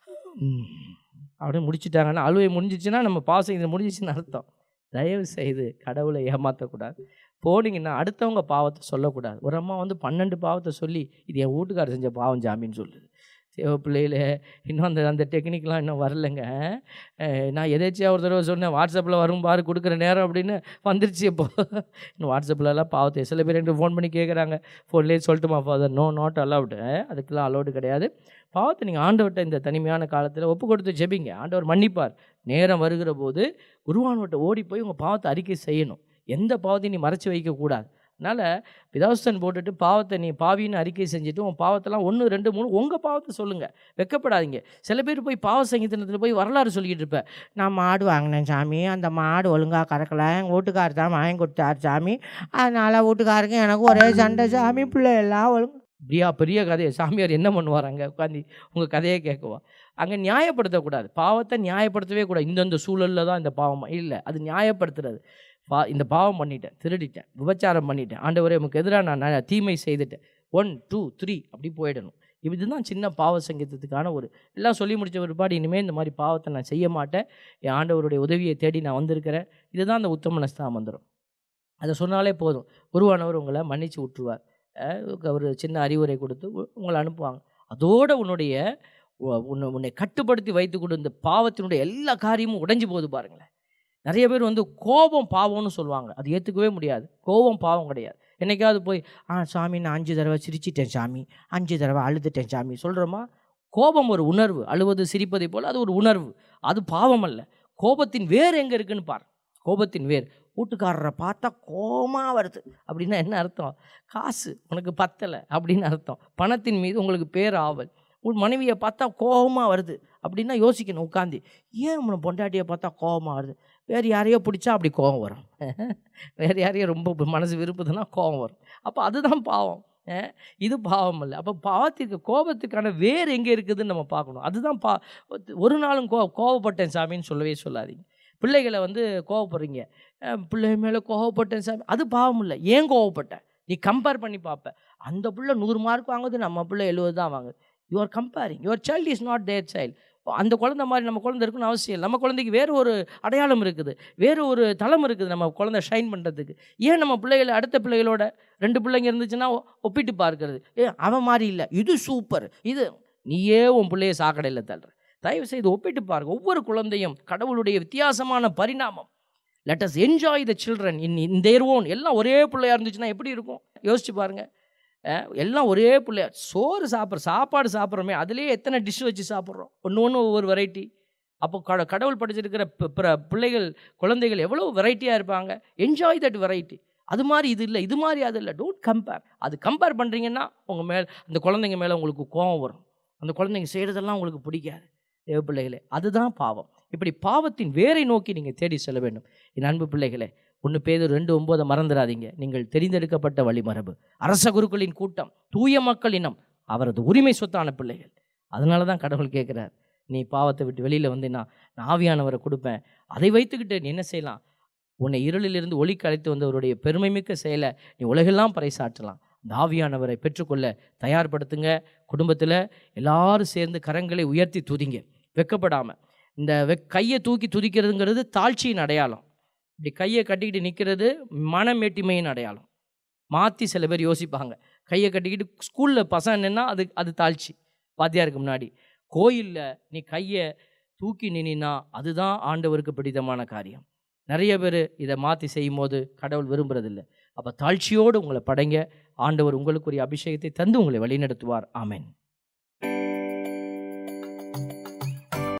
S2: ம், அப்படியே முடிச்சிட்டாங்கன்னா அழுவை முடிஞ்சிச்சுன்னா நம்ம பாசம் இது முடிஞ்சிச்சுன்னு அர்த்தம் தயவு செய்து கடவுளை ஏமாற்றக்கூடாது போனீங்கன்னா அடுத்தவங்க பாவத்தை சொல்லக்கூடாது ஒரு அம்மா வந்து பன்னெண்டு பாவத்தை சொல்லி இது என் வீட்டுக்காரர் செஞ்ச பாவம் ஜாமின்னு சொல்லுது தேவ பிள்ளையில இன்னும் அந்த அந்த டெக்னிக்லாம் இன்னும் வரலைங்க அஹ் நான் எதேச்சியாக ஒரு தடவை சொன்னேன் வாட்ஸ்அப்பில் வரும் பாரு கொடுக்குற நேரம் அப்படின்னு வந்துருச்சு இப்போ இன்னும் வாட்ஸ்அப்லலாம் பாவத்தை சில பேர் எனக்கு ஃபோன் பண்ணி கேட்குறாங்க ஃபோன்லேயே சொல்லட்டுமா ஃபாதர் நோ நாட் அலவுடு அதுக்கெல்லாம் அலௌடு கிடையாது பாவத்தை நீங்கள் ஆண்டவர்கிட்ட இந்த தனிமையான காலத்தில் ஒப்பு கொடுத்து ஜெபிங்க ஆண்டவர் மன்னிப்பார் நேரம் வருகிற போது குருவானவர்கிட்ட ஓடி போய் உங்கள் பாவத்தை அறிக்கை செய்யணும் எந்த பாவத்தையும் நீ மறைச்சி வைக்கக்கூடாது அதனால் பிதாஸ்தன் போட்டுட்டு பாவத்தை நீ பாவின்னு அறிக்கை செஞ்சுட்டு உன் பாவத்தெல்லாம் ஒன்று ரெண்டு மூணு உங்கள் பாவத்தை சொல்லுங்கள் வெக்கப்படாதீங்க சில பேர் போய் பாவ சங்கீதத்தில் போய் வரலாறு சொல்லிக்கிட்டு இருப்பேன்
S3: நான் மாடு வாங்கினேன் சாமி அந்த மாடு ஒழுங்காக கறக்கல எங்கள் வீட்டுக்காரர் தான் வாங்கி கொடுத்தார் சாமி அதனால் வீட்டுக்காருக்கு எனக்கு ஒரே சண்டை சாமி பிள்ளை எல்லாம் ஒழுங்கு
S2: இப்படியா பெரிய கதையை சாமியார் என்ன பண்ணுவார் அங்கே உட்காந்து உங்கள் கதையை கேட்குவா அங்கே நியாயப்படுத்தக்கூடாது பாவத்தை நியாயப்படுத்தவே கூடாது இந்தந்த சூழலில் தான் இந்த பாவம் இல்லை அது நியாயப்படுத்துறது பா இந்த பாவம் பண்ணிட்டேன் திருடிட்டேன் விபச்சாரம் பண்ணிட்டேன் ஆண்டவரே உமக்கு எதிராக நான் ந- தீமை செய்துட்டேன் ஒன் டூ த்ரீ அப்படி போயிடணும் இதுதான் சின்ன பாவ சங்கீதத்துக்கான ஒரு எல்லாம் சொல்லி முடிச்ச பிற்பாடு இனிமேல் இந்த மாதிரி பாவத்தை நான் செய்ய மாட்டேன் என் ஆண்டவருடைய உதவியை தேடி நான் வந்திருக்கிறேன் இதுதான் அந்த உத்தமனஸ்தா மந்திரம் அதை சொன்னாலே போதும் குருவானவர் உங்களை மன்னிச்சு விட்டுருவார் அஹ் ஒரு சின்ன அறிவுரை கொடுத்து உ- உங்களை அனுப்புவாங்க அதோட உன்னுடைய உ- உன்னை உன்னை கட்டுப்படுத்தி வைத்து கொண்டு இந்த பாவத்தினுடைய எல்லா காரியமும் உடைஞ்சு போகுது பாருங்களேன் நிறைய பேர் வந்து கோபம் பாவம்னு சொல்லுவாங்க அது ஏற்றுக்கவே முடியாது கோபம் பாவம் கிடையாது என்னைக்காவது போய் ஆ சாமி நான் அஞ்சு தடவை சிரிச்சிட்டேன் சாமி அஞ்சு தடவை அழுதுட்டேன் சாமி சொல்கிறோமா கோபம் ஒரு உணர்வு அழுவது சிரிப்பதை போல் அது ஒரு உணர்வு அது பாவம் அல்ல கோபத்தின் வேர் எங்கே இருக்குன்னு பாரு கோபத்தின் வேர் வீட்டுக்காரரை பார்த்தா கோமா வருது அப்படின்னா என்ன அர்த்தம் காசு உனக்கு பத்தலை அப்படின்னு அர்த்தம் பணத்தின் மீது உங்களுக்கு பேர் ஆவல் உன் மனைவியை பார்த்தா கோபமாக வருது அப்படின்னா யோசிக்கணும் உட்காந்து ஏன் உங்களை பொண்டாட்டியை பார்த்தா கோபமாக வருது வேறு யாரையோ பிடிச்சா அப்படி கோபம் வரும் வேறு யாரையோ ரொம்ப மனசு விருப்பதுன்னா கோபம் வரும் அப்போ அதுதான் பாவம் அஹ் இது பாவம் இல்லை அப்போ பாவத்திற்கு கோபத்துக்கான வேர் எங்கே இருக்குதுன்னு நம்ம பார்க்கணும் அதுதான் பா ஒரு நாளும் கோ கோவப்பட்டேன் சாமின்னு சொல்லவே சொல்லாதீங்க பிள்ளைகளை வந்து கோவப்படுறீங்க அஹ் பிள்ளை மேலே கோவப்பட்டேன் சாமி அது பாவம் இல்லை ஏன் கோவப்பட்டேன் நீ கம்பேர் பண்ணி பார்ப்ப அந்த பிள்ளை நூறு மார்க் வாங்குது நம்ம பிள்ளை எழுபது தான் வாங்குது you are comparing your child is not their child அந்த குழந்தை மாதிரி நம்ம குழந்தை இருக்குன்னு அவசியம் இல்லை நம்ம குழந்தைக்கு வேறு ஒரு அடையாளம் இருக்குது வேறு ஒரு தளம் இருக்குது நம்ம குழந்தை ஷைன் பண்ணுறதுக்கு ஏன் நம்ம பிள்ளைகளை அடுத்த பிள்ளைகளோட ரெண்டு பிள்ளைங்க இருந்துச்சுன்னா ஒ- ஒப்பிட்டு பார்க்கறது ஏ அவன் மாதிரி இல்லை இது சூப்பர் இது நீயே உன் பிள்ளைய சாக்கடையில் தள்ளுற தயவு செய்து ஒப்பிட்டு பாருங்க ஒவ்வொரு குழந்தையும் கடவுளுடைய வித்தியாசமான பரிணாமம் let us enjoy the children in in their own எல்லாம் ஒரே பிள்ளையா இருந்துச்சுன்னா எப்படி இருக்கும் யோசிச்சு பாருங்க அஹ் எல்லாம் ஒரே பிள்ளையா சோறு சாப்பிட்ற சாப்பாடு சாப்பிட்றோமே அதுலேயே எத்தனை டிஷ் வச்சு சாப்பிட்றோம் ஒன்று ஒன்று ஒவ்வொரு வெரைட்டி அப்போ கட கடவுள் படிச்சிருக்கிற பி- பிற பிள்ளைகள் குழந்தைகள் எவ்வளோ வெரைட்டியாக இருப்பாங்க என்ஜாய் தட் வெரைட்டி அது மாதிரி இது இல்லை இது மாதிரி அது இல்லை டோன்ட் கம்பேர் அது கம்பேர் பண்ணுறீங்கன்னா உங்கள் மேல் அந்த குழந்தைங்க மேலே உங்களுக்கு கோபம் வரும் அந்த குழந்தைங்க செய்கிறதெல்லாம் உங்களுக்கு பிடிக்காது தேவ பிள்ளைகளே அதுதான் பாவம் இப்படி பாவத்தின் வேரை நோக்கி நீங்கள் தேடி செல்ல வேண்டும் என் அன்பு பிள்ளைகளே ஒன்று பேர் ரெண்டு ஒம்போதை மறந்துடாதீங்க நீங்கள் தெரிந்தெடுக்கப்பட்ட வழிமரபு அரச குருக்களின் கூட்டம் தூய மக்கள் இனம் அவரது உரிமை சொத்தான பிள்ளைகள் அதனால தான் கடவுள் கேட்குறார் நீ பாவத்தை விட்டு வெளியில் வந்தீன்னா நான் ஆவியானவரை கொடுப்பேன் அதை வைத்துக்கிட்டு நீ என்ன செய்யலாம் உன்னை இருளிலிருந்து ஒளிக்கு அழைத்து வந்தவருடைய பெருமைமிக்க செயலை நீ உலகெல்லாம் பறைசாற்றலாம் இந்த ஆவியானவரை பெற்றுக்கொள்ள தயார்படுத்துங்க குடும்பத்தில் எல்லாரும் சேர்ந்து கரங்களை உயர்த்தி துதிங்க வெக்கப்படாமல் இந்த வெக் கையை தூக்கி துதிக்கிறதுங்கிறது தாழ்ச்சியின் அடையாளம் இப்படி கையை கட்டிக்கிட்டு நிற்கிறது மனமேட்டிமையின் அடையாளம் மாற்றி சில பேர் யோசிப்பாங்க கையை கட்டிக்கிட்டு ஸ்கூலில் பசங்க நின்னா அது அது தாழ்ச்சி வாத்தியாருக்கு முன்னாடி கோயிலில் நீ கையை தூக்கி நின்னா அதுதான் ஆண்டவருக்கு பிடித்தமான காரியம் நிறைய பேர் இதை மாற்றி செய்யும் போது கடவுள் விரும்புறதில்லை அப்போ தாழ்ச்சியோடு உங்களை படைங்க ஆண்டவர் உங்களுக்குரிய அபிஷேகத்தை தந்து உங்களை வழிநடத்துவார் ஆமென்